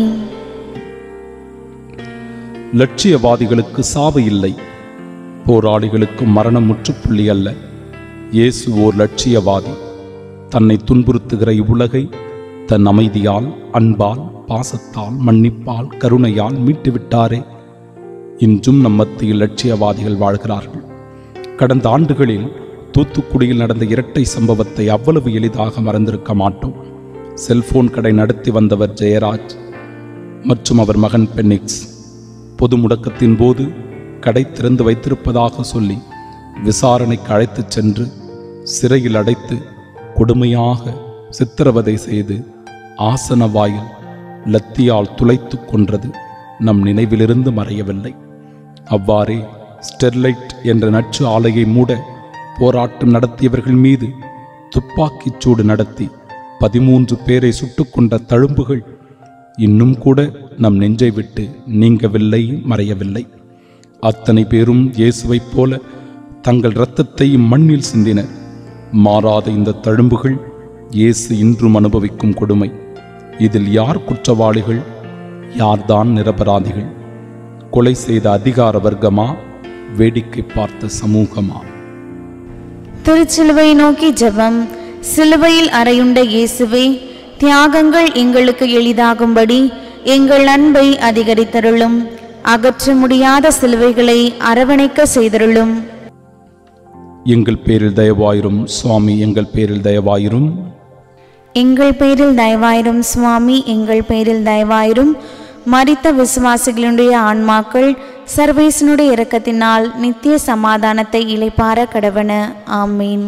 லட்சியவாதிகளுக்கு சாவு இல்லை போராளிகளுக்கு மரணம் முற்றுப்புள்ளி அல்ல இயேசு ஓர் லட்சியவாதி தன்னை துன்புறுத்துகிற இவ்வுலகை தன் அமைதியால் அன்பால் பாசத்தால் மன்னிப்பால் கருணையால் மீட்டுவிட்டாரே இன்றும் நம் மத்தியில் லட்சியவாதிகள் வாழ்கிறார்கள் கடந்த ஆண்டுகளில் தூத்துக்குடியில் நடந்த இரட்டை சம்பவத்தை அவ்வளவு எளிதாக மறந்திருக்க மாட்டோம் செல்போன் கடை நடத்தி வந்தவர் ஜெயராஜ் மற்றும் அவர் மகன் பென்னிக்ஸ் பொது முடக்கத்தின் போது கடை திறந்து வைத்திருப்பதாக சொல்லி விசாரணைக்கு அழைத்துச் சென்று சிறையில் அடைத்து கொடுமையாக சித்திரவதை செய்து ஆசன வாயில் லத்தியால் துளைத்து கொன்றது நம் நினைவிலிருந்து மறையவில்லை அவ்வாறே ஸ்டெர்லைட் என்ற நச்சு ஆலையை மூட போராட்டம் நடத்தியவர்கள் மீது துப்பாக்கிச் சூடு நடத்தி பதிமூன்று பேரை சுட்டுக்கொண்ட தழும்புகள் இன்னும் கூட நம் நெஞ்சை விட்டு நீங்கவில்லை மறையவில்லை அத்தனை பேரும் இயேசுவைப் போல தங்கள் இரத்தத்தை மண்ணில் சிந்தினர் மாறாத இந்த தழும்புகள் இயேசு இன்றும் அனுபவிக்கும் கொடுமை இதில் யார் குற்றவாளிகள் யார்தான் நிரபராதிகள் கொலை செய்த அதிகார வர்க்கமா வேடிக்கை பார்த்த சமூகமா திருச்சிலுவை நோக்கி ஜெபம் சிலுவையில் அறையுண்ட இயேசுவே தியாகங்கள் எங்களுக்கு எளிதாகும்படி எங்கள் அன்பை அதிகரித்தருளும் அகற்ற முடியாத சிலுவைகளை அரவணைக்க செய்தருளும் எங்கள் பேரில் தயவாயிரும் சுவாமி எங்கள் பேரில் தயவாயிரும் எங்கள் பேரில் தயவாயிரும் சுவாமி எங்கள் பேரில் தயவாயிரும் மரித்த விசுவாசிகளுடைய ஆன்மாக்கள் சர்வேசனுடைய இரக்கத்தினால் நித்திய சமாதானத்தை இளைப்பார கடவன ஆமீன்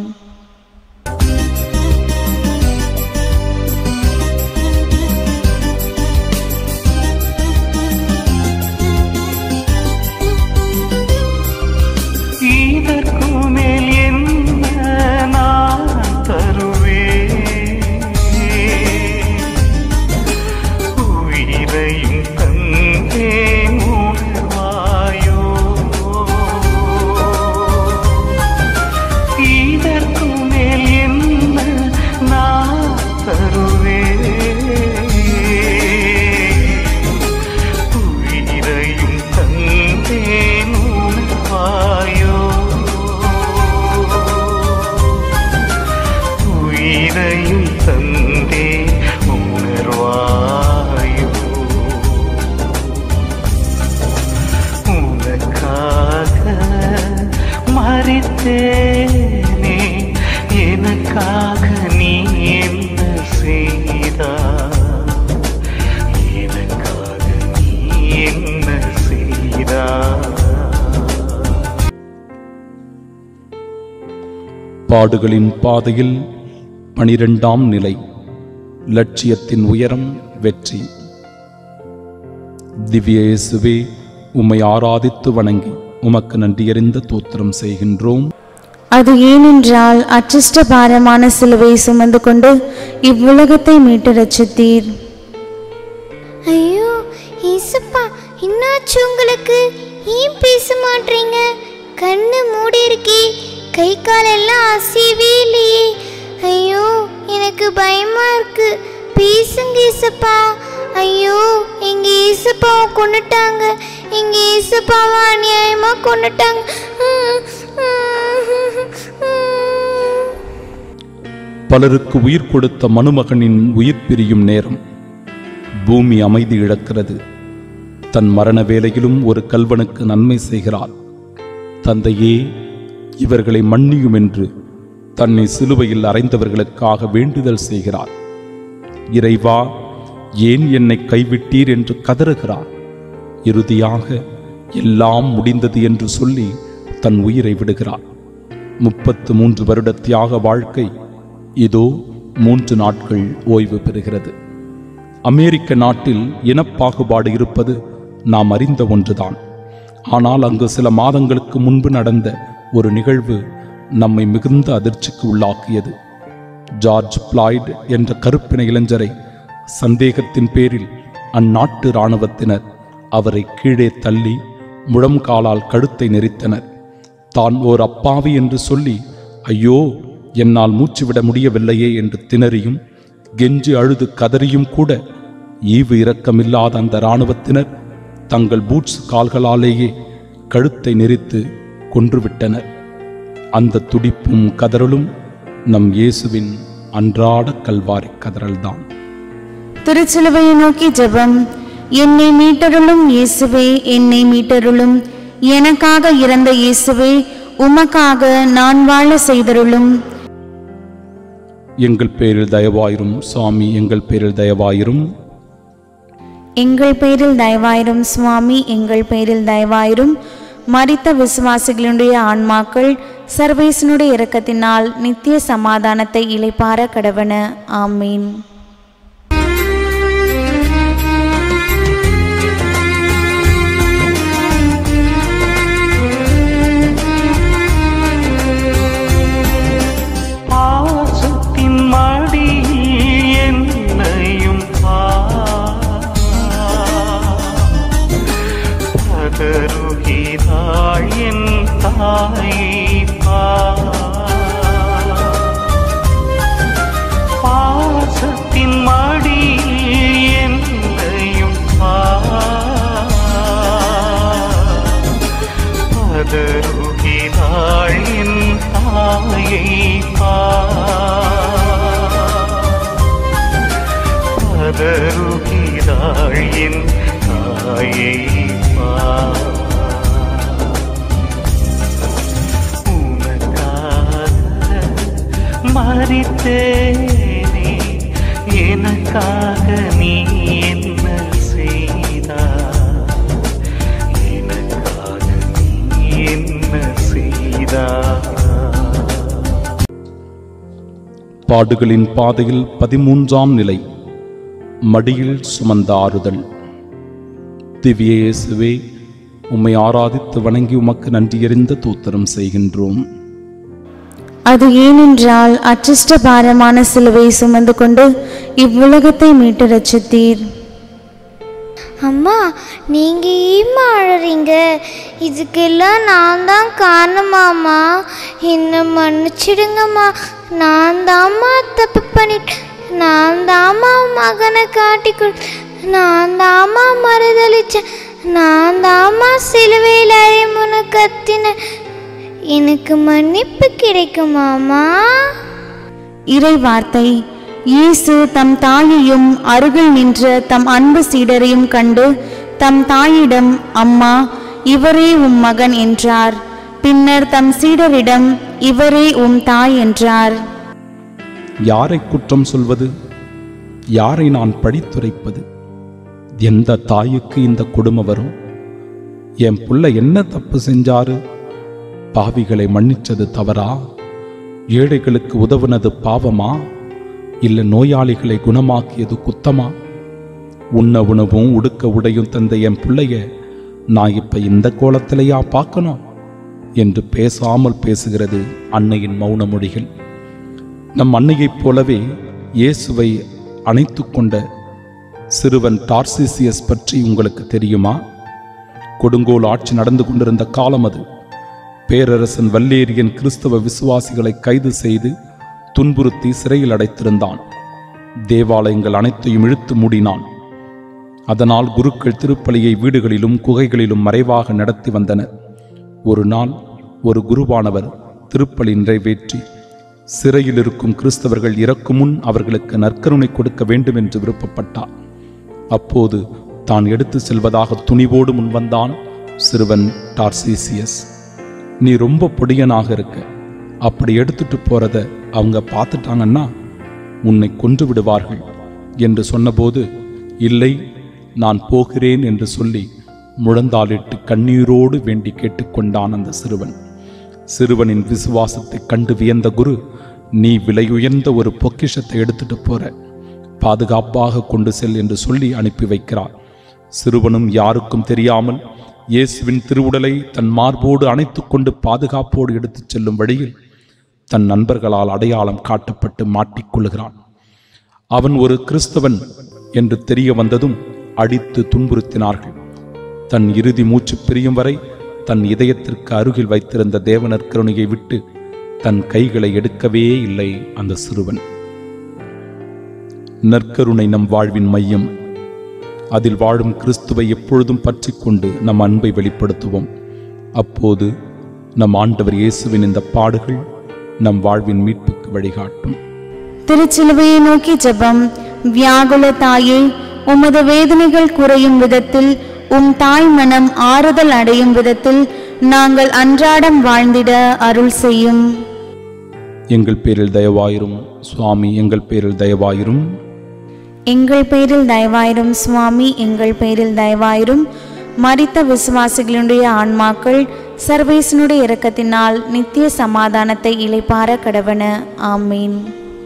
இதற்கு மேல் என்ன நான் தருவேன் உயிரை பாடுகளின் பாதையில் பனிரெண்டாம் நிலை லட்சியத்தின் உயரம் வெற்றி திவ்ய இயேசுவே உம்மை ஆராதித்து வணங்கி உமக்கு நன்றியறிந்த தோத்திரம் செய்கின்றோம் அது ஏனென்றால் அச்சிஷ்ட பாரமான சிலுவை சுமந்து கொண்டு இவ்வுலகத்தை மீட்டு ரட்சித்தீர் ஐயோ ஏசப்பா என்னாச்சு உங்களுக்கு ஏன் பேச மாட்டீங்க கண்ணு மூடி இருக்கே கை கால் எல்லாம் அசையவே இல்லையே ஐயோ எனக்கு பயமா இருக்கு பேசுங்க ஏசப்பா ஐயோ எங்க ஏசப்பாவை கொண்டுட்டாங்க எங்க ஏசப்பாவை அநியாயமா கொண்டுட்டாங்க பலருக்கு உயிர் கொடுத்த மனுமகனின் உயிர் பிரியும் நேரம் பூமி அமைதி இழக்கிறது தன் மரண வேளையிலும் ஒரு கல்வனுக்கு நன்மை செய்கிறார் தந்தையே இவர்களை மன்னியும் என்று தன்னை சிலுவையில் அறைந்தவர்களுக்காக வேண்டுதல் செய்கிறார் இறைவா ஏன் என்னை கைவிட்டீர் என்று கதறுகிறார் இறுதியாக எல்லாம் முடிந்தது என்று சொல்லி தன் உயிரை விடுகிறார் முப்பத்து மூன்று வருட தியாக வாழ்க்கை இதோ மூன்று நாட்கள் ஓய்வு பெறுகிறது அமெரிக்க நாட்டில் இனப்பாகுபாடு இருப்பது நாம் அறிந்த ஒன்றுதான் ஆனால் அங்கு சில மாதங்களுக்கு முன்பு நடந்த ஒரு நிகழ்வு நம்மை மிகுந்த அதிர்ச்சிக்கு உள்ளாக்கியது ஜார்ஜ் பிளாய்டு என்ற கருப்பின இளைஞரை சந்தேகத்தின் பேரில் அந்நாட்டு இராணுவத்தினர் அவரை கீழே தள்ளி முழங்காலால் கழுத்தை நெரித்தனர் தான் ஓர் அப்பாவி என்று சொல்லி ஐயோ என்னால் மூச்சுவிட முடியவில்லையே என்று திணறியும் கெஞ்சி அழுது கதறியும் கூட ஈவு இரக்கமில்லாத அந்த இராணுவத்தினர் தங்கள் பூட்ஸ் கால்களாலேயே கழுத்தை நெரித்து கொன்றுவிட்டனர் அந்த துடிப்பும் கதறலும் நம் இயேசுவின் அன்றாட கல்வாரி கதறல்தான் திருச்சிலுவையை நோக்கி ஜெபம் என்னை மீட்டருளும் இயேசுவே என்னை மீட்டருளும் எனக்காக இறந்த இயேசுவே உமக்காக நான் வாழ செய்தருளும் எங்கள் பேரில் தயவாயிரும் சுவாமி எங்கள் பேரில் தயவாயிரும் எங்கள் பேரில் தயவாயிரும் சுவாமி எங்கள் பேரில் தயவாயிரும் மரித்த விசுவாசிகளுடைய ஆன்மாக்கள் சர்வேசனுடைய இரக்கத்தினால் நித்திய சமாதானத்தை இளைப்பார கடவன ஆமீன் பாசத்தின் மடியில் என்னையும் பகருகிறாள் என் தாயை பாசத்தின் மடியில் என்னையும் பதறுகிறாள் என் தாயை பதறுகிறாள் என் தாயை உனக்காக மறித்தேனே எனக்காக நீ என்ன செய்தாய் எனக்காக நீ என்ன செய்தாய் பாடுகளின் பாதையில் பதிமூன்றாம் நிலை மடியில் சுமந்த ஆறுதல் திவ்ய இயேசுவே உம்மை ஆராதித்து வணங்கி உமக்கு நன்றியறிந்த தூத்திரம் செய்கின்றோம் அது ஏனென்றால் அச்சிஷ்ட பாரமான சிலுவை சுமந்து கொண்டு இவ்வுலகத்தை மீட்டு ரட்சித்தீர் அம்மா நீங்க ஏம்மா அழறீங்க இதுக்கெல்லாம் நான் தான் காரணமாம்மா என்னை மன்னிச்சிடுங்கம்மா நான் தாம்மா தப்பு பண்ணிட்டேன் நான் தாம்மா மகனை காட்டி கொடு நான் தாம்மா மறுதளிச்சேன் நான் தாம்மா சிலுவையில் அறைமுன கத்தினேன் எனக்கு மன்னிப்பு கிடைக்குமாம்மா இறை வார்த்தை இயேசு தம் தாயையும் அருகில் நின்ற தம் அன்பு சீடரையும் கண்டு தம் தாயிடம் அம்மா இவரே உம் மகன் என்றார் பின்னர் தம் சீடரிடம் இவரே உம் தாய் என்றார் யாரை குற்றம் சொல்வது யாரை நான் பழித்துரைப்பது எந்த தாய்க்கு இந்த கொடுமை வரும் என் புள்ள என்ன தப்பு செஞ்சாரு பாவிகளை மன்னிச்சது தவறா ஏழைகளுக்கு உதவுனது பாவமா இல்லை நோயாளிகளை குணமாக்கியது குத்தமா உண்ண உணவும் உடுக்க உடையும் தந்த என் பிள்ளைய நான் இப்ப இந்த கோலத்திலையா பார்க்கணும் என்று பேசாமல் பேசுகிறது அன்னையின் மௌன மொழிகள் நம் அன்னையைப் போலவே இயேசுவை அணைத்து கொண்ட சிறுவன் டார்சிசியஸ் பற்றி உங்களுக்கு தெரியுமா கொடுங்கோல் ஆட்சி நடந்து கொண்டிருந்த காலம் அது பேரரசன் வல்லேரியன் கிறிஸ்தவ விசுவாசிகளை கைது செய்து துன்புறுத்தி சிறையில் அடைத்திருந்தான் தேவாலயங்கள் அனைத்தையும் இழுத்து மூடினான் அதனால் குருக்கள் திருப்பலியை வீடுகளிலும் குகைகளிலும் மறைவாக நடத்தி வந்தனர் ஒரு நாள் ஒரு குருவானவர் திருப்பலி நிறைவேற்றி சிறையில் இருக்கும் கிறிஸ்தவர்கள் இறக்கும் முன் அவர்களுக்கு நற்கருணை கொடுக்க வேண்டும் என்று விருப்பப்பட்டார் அப்போது தான் எடுத்து செல்வதாக துணிவோடு முன்வந்தான் சிறுவன் டார்சிசியஸ் நீ ரொம்ப பொடியனாக இருக்க அப்படி எடுத்துட்டு போறத அவங்க பார்த்துட்டாங்கன்னா உன்னை கொன்று விடுவார்கள் என்று சொன்னபோது இல்லை நான் போகிறேன் என்று சொல்லி முழந்தாளிட்டு கண்ணீரோடு வேண்டி கேட்டுக்கொண்டான் அந்த சிறுவன் சிறுவனின் விசுவாசத்தை கண்டு வியந்த குரு நீ விலையுயர்ந்த ஒரு பொக்கிஷத்தை எடுத்துட்டு போற பாதுகாப்பாக கொண்டு செல் என்று சொல்லி அனுப்பி வைக்கிறார் சிறுவனும் யாருக்கும் தெரியாமல் இயேசுவின் திருவுடலை தன் மார்போடு அணைத்துக் கொண்டு பாதுகாப்போடு எடுத்துச் செல்லும் வழியில் தன் நண்பர்களால் அடையாளம் காட்டப்பட்டு மாட்டிக்கொள்கிறான் அவன் ஒரு கிறிஸ்தவன் என்று தெரிய வந்ததும் அடித்து துன்புறுத்தினார்கள் தன் இறுதி மூச்சு பிரியும் வரை தன் இதயத்திற்கு அருகில் வைத்திருந்த தேவனர் கருணையை விட்டு தன் கைகளை எடுக்கவே இல்லை அந்த சிறுவன் நற்கருணை நம் வாழ்வின் மையம் அதில் வாழும் கிறிஸ்துவை எப்பொழுதும் பற்றிக் கொண்டு நம் அன்பை வெளிப்படுத்துவோம் அப்போது நம் ஆண்டவர் இயேசுவின் இந்த பாடுகள் நம் வாழ்வின் மீட்புக்கு வழிகாட்டும் திருச்சிலுவையை நோக்கி ஜெபம் வியாகுல தாயே உமது வேதனைகள் குறையும் விதத்தில் உம் தாய் மனம் ஆறுதல் அடையும் விதத்தில் நாங்கள் அன்றாடம் வாழ்ந்திட அருள் செய்யும் எங்கள் பேரில் தயவாயிரும் சுவாமி எங்கள் பேரில் தயவாயிரும் எங்கள் பேரில் தயவாயிரும் சுவாமி எங்கள் பேரில் தயவாயிரும் மரித்த விசுவாசிகளுடைய ஆன்மாக்கள் சர்வேசனுடைய இரக்கத்தினால் நித்திய சமாதானத்தை இளைப்பார கடவன ஆமீன்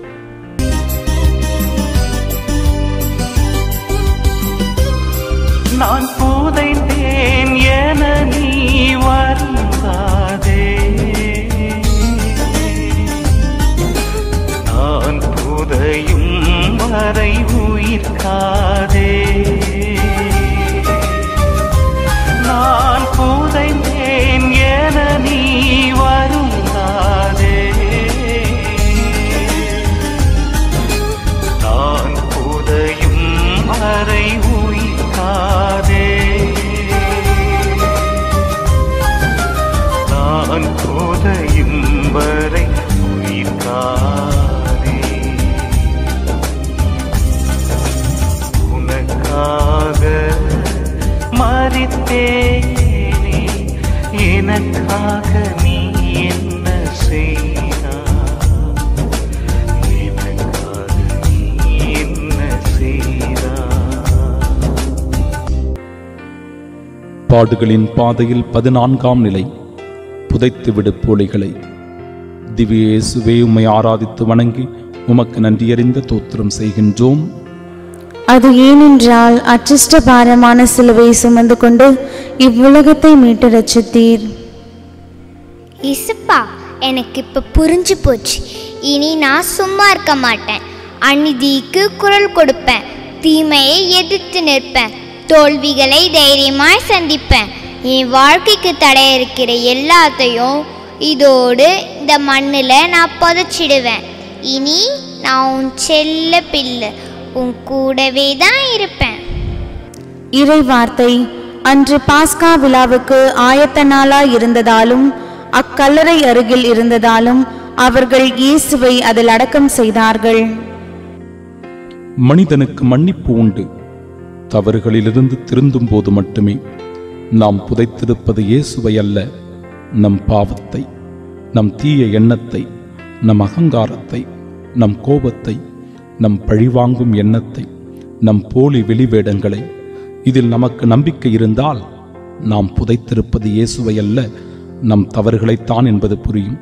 நான் புதைந்தேன் என நீ வருந்தாதே நான் புதையும் வரை உயிர்க்காதே நான் புதைந்தேன் என நீ வருந்தாதே நான் புதையும் வரை உயிர்க்காதே நான் புதையும் வரை உயிர்க்காதே உனக்காக மறித்தேனே எனக்காக நீ என்ன செய்தாய் எனக்காக நீ என்ன செய்தாய் பாடுகளின் பாதையில் பதினான்காம் நிலை புதைத்துவிடு போலிகளை திவ்ய இயேசுவே உம்மை ஆராதித்து வணங்கி உமக்கு நன்றியறிந்த தோத்திரம் செய்கின்றோம் அது ஏனென்றால் அச்சிஷ்ட பாரமான சிலுவை சுமந்து கொண்டு இவ்வுலகத்தை மீட்டு ரட்சித்தீர் இசுப்பா எனக்கு இப்போ புரிஞ்சு போச்சு இனி நான் சும்மா இருக்க மாட்டேன் அநீதிக்கு குரல் கொடுப்பேன் தீமையை எதிர்த்து நிற்பேன் தோல்விகளை தைரியமாய் சந்திப்பேன் என் வாழ்க்கைக்கு தடை இருக்கிற எல்லாத்தையும் இதோடு இந்த மண்ணில் நான் புதைச்சிடுவேன் இனி நான் உன் செல்ல பிள்ளை உன் கூடவே தான் இருப்பேன் இறை வார்த்தை அன்று பாஸ்கா விழாவுக்கு ஆயத்த நாளாய் இருந்ததாலும் அக்கல்லறை அருகில் இருந்ததாலும் அவர்கள் இயேசுவை அதில் அடக்கம் செய்தார்கள் மனிதனுக்கு மன்னிப்பு உண்டு தவறுகளிலிருந்து திருந்தும் போது மட்டுமே நாம் புதைத்திருப்பது இயேசுவை அல்ல நம் பாவத்தை நம் தீய எண்ணத்தை நம் அகங்காரத்தை நம் கோபத்தை நம் பழிவாங்கும் எண்ணத்தை நம் போலி வெளிவேடங்களை இதில் நமக்கு நம்பிக்கை இருந்தால் நாம் புதைத்திருப்பது இயேசுவை அல்ல நம் தவறுகளைத்தான் என்பது புரியும்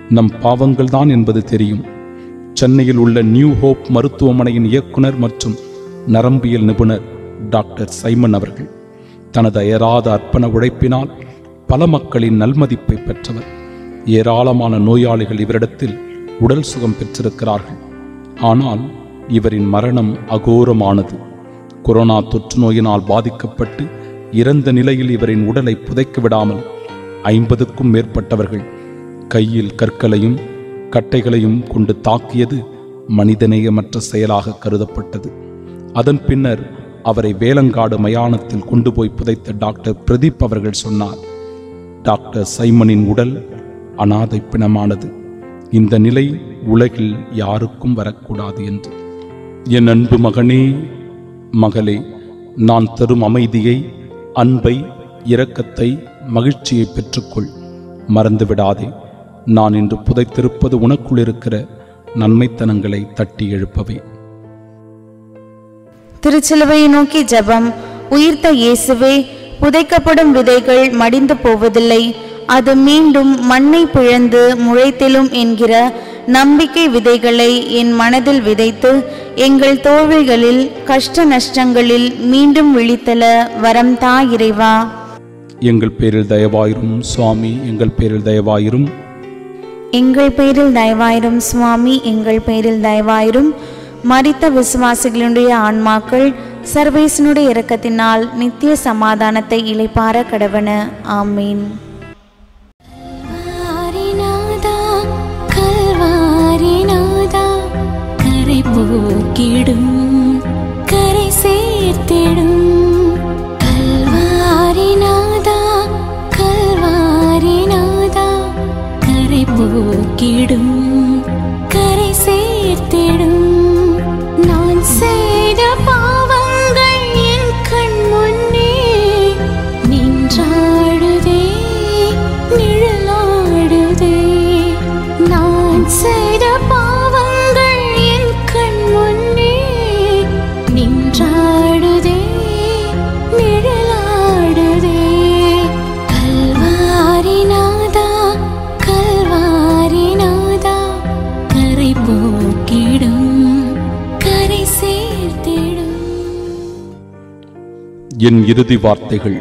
நம் பாவங்கள்தான் என்பது தெரியும் சென்னையில் உள்ள நியூ ஹோப் மருத்துவமனையின் இயக்குனர் மற்றும் நரம்பியல் நிபுணர் டாக்டர் சைமன் அவர்கள் தனது அயராத அர்ப்பண உழைப்பினால் பல மக்களின் நல்மதிப்பை பெற்றவர் ஏராளமான நோயாளிகள் இவரிடத்தில் உடல் சுகம் பெற்றிருக்கிறார்கள் ஆனால் இவரின் மரணம் அகோரமானது கொரோனா தொற்று நோயினால் பாதிக்கப்பட்டு இறந்த நிலையில் இவரின் உடலை புதைக்க விடாமல் ஐம்பதுக்கும் மேற்பட்டவர்கள் கையில் கற்களையும் கட்டைகளையும் கொண்டு தாக்கியது மனிதநேயமற்ற செயலாக கருதப்பட்டது அதன் பின்னர் அவரை வேலங்காடு மயானத்தில் கொண்டு போய் புதைத்த டாக்டர் பிரதீப் அவர்கள் சொன்னார் டாக்டர் சைமனின் உடல் அனாதை பிணமானது இந்த நிலை உலகில் யாருக்கும் வரக்கூடாது என்று என் அன்பு மகனே மகளே நான் தரும் அமைதியை அன்பை இரக்கத்தை மகிழ்ச்சியை பெற்றுக்கொள் மறந்து விடாதே நான் இன்று புதைத்திருப்பது உனக்குள் இருக்கிற நன்மைத்தனங்களை தட்டி எழுப்பவே திருச்சிலுவையை நோக்கி ஜெபம் உயிர்த்த இயேசுவே புதைக்கப்படும் விதைகள் மடிந்து போவதில்லை அது மீண்டும் மண்ணை பிழந்து முளைத்தெழும் என்கிற நம்பிக்கை விதைகளை என் மனதில் விதைத்து எங்கள் தோல்விகளில் கஷ்ட நஷ்டங்களில் மீண்டும் விழித்தல வரம் தா இறைவா எங்கள் பேரில் தயவாயிரும் சுவாமி எங்கள் பேரில் தயவாயிரும் எங்கள் பேரில் தயவாயிரும் சுவாமி எங்கள் பேரில் தயவாயிரும் மரித்த விசுவாசிகளுடைய ஆன்மாக்கள் சர்வேசனுடைய இரக்கத்தினால் நித்திய சமாதானத்தை இளைப்பார கடவன ஆமீன் கல்வாரிநாதா கல்வாரிநாதா கரை போக்கிடும் கரை சேர்த்திடும் கல்வாரிநாதா கல்வாரிநாதா கரை போக்கிடும் கரை சேர்த்திடும் நான் செய்த பாவங்கள் என் கண் முன்னே நின்றாடுதே நிழலாடுதே நான் செய்த பாவங்கள் என் கண் முன்னே நின்றாடுதே நிழலாடுதே கல்வாரிநாதா கல்வாரிநாதா கரை போக்கிடும் கரை சேர்த்திடும் என் இறுதி வார்த்தைகள்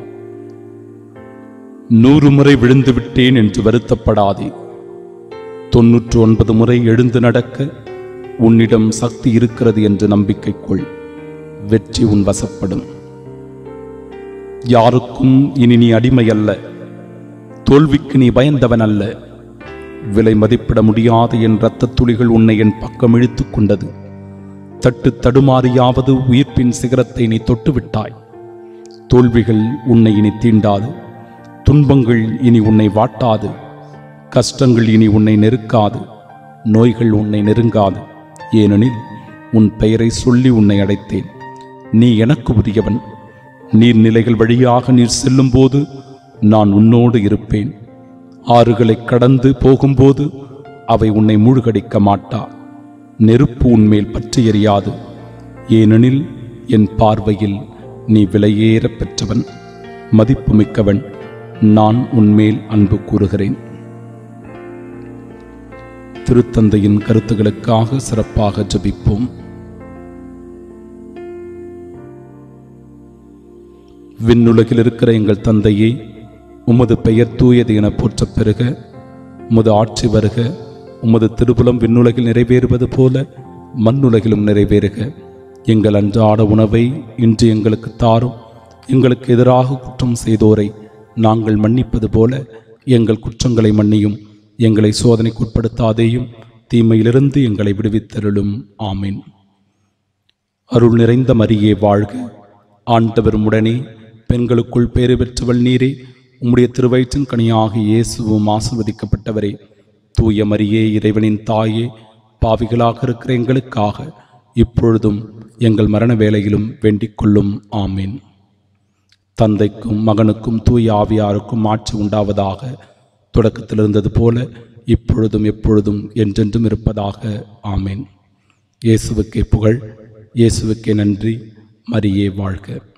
நூறு முறை விழுந்து விட்டேன் என்று வருத்தப்படாதே தொன்னூற்று ஒன்பது முறை எழுந்து நடக்க உன்னிடம் சக்தி இருக்கிறது என்று நம்பிக்கை கொள் வெற்றி உன் வசப்படும் யாருக்கும் இனி நீ அடிமை அல்ல தோல்விக்கு நீ பயந்தவன் அல்ல விலை மதிப்பிட முடியாத என் இரத்தத் துளிகள் உன்னை என் பக்கம் இழுத்துக் கொண்டது தட்டு தடுமாறியாவது உயிர்ப்பின் சிகரத்தை நீ தொட்டு விட்டாய் தோல்விகள் உன்னை இனி தீண்டாது துன்பங்கள் இனி உன்னை வாட்டாது கஷ்டங்கள் இனி உன்னை நெருக்காது நோய்கள் உன்னை நெருங்காது ஏனெனில் உன் பெயரை சொல்லி உன்னை அடைத்தேன் நீ எனக்கு உரியவன் நீர்நிலைகள் வழியாக நீர் செல்லும்போது நான் உன்னோடு இருப்பேன் ஆறுகளைக் கடந்து போகும்போது அவை உன்னை மூழ்கடிக்க மாட்டா நெருப்பு உன்மேல் பற்றி எரியாது ஏனெனில் என் பார்வையில் நீ விலையேறப் பெற்றவன் மதிப்புமிக்கவன் நான் உன்மேல் அன்பு கூறுகிறேன் திருத்தந்தையின் கருத்துகளுக்காக சிறப்பாக ஜெபிப்போம் விண்ணுலகில் இருக்கிற எங்கள் தந்தையே உமது பெயர் தூயது என போற்றப் பெறுக உமது ஆட்சி வருக உமது திருப்புலம் விண்ணுலகில் நிறைவேறுவது போல மண்ணுலகிலும் நிறைவேறுக எங்கள் அன்றாட உணவை இன்று எங்களுக்கு தாரும் எங்களுக்கு எதிராக குற்றம் செய்தோரை நாங்கள் மன்னிப்பது போல எங்கள் குற்றங்களை மன்னியும் எங்களை சோதனைக்குட்படுத்தாதேயும் தீமையிலிருந்து எங்களை விடுவித்தருளும் ஆமீன் அருள் நிறைந்த மரியே வாழ்க ஆண்டவர் உடனே பெண்களுக்குள் பேறு பெற்றவள் நீரே உம்முடைய திருவயிற்றின் கனியாக இயேசுவும் ஆசிர்வதிக்கப்பட்டவரே தூய மரியே இறைவனின் தாயே பாவிகளாக இருக்கிற எங்களுக்காக இப்பொழுதும் எங்கள் மரண வேளையிலும் வேண்டிக் கொள்ளும் ஆமீன் தந்தைக்கும் மகனுக்கும் தூய ஆவியாருக்கும் ஆட்சி உண்டாவதாக தொடக்கத்தில் இருந்தது போல இப்பொழுதும் எப்பொழுதும் என்றென்றும் இருப்பதாக ஆமீன் இயேசுவுக்கே புகழ் இயேசுவுக்கே நன்றி மரியே வாழ்க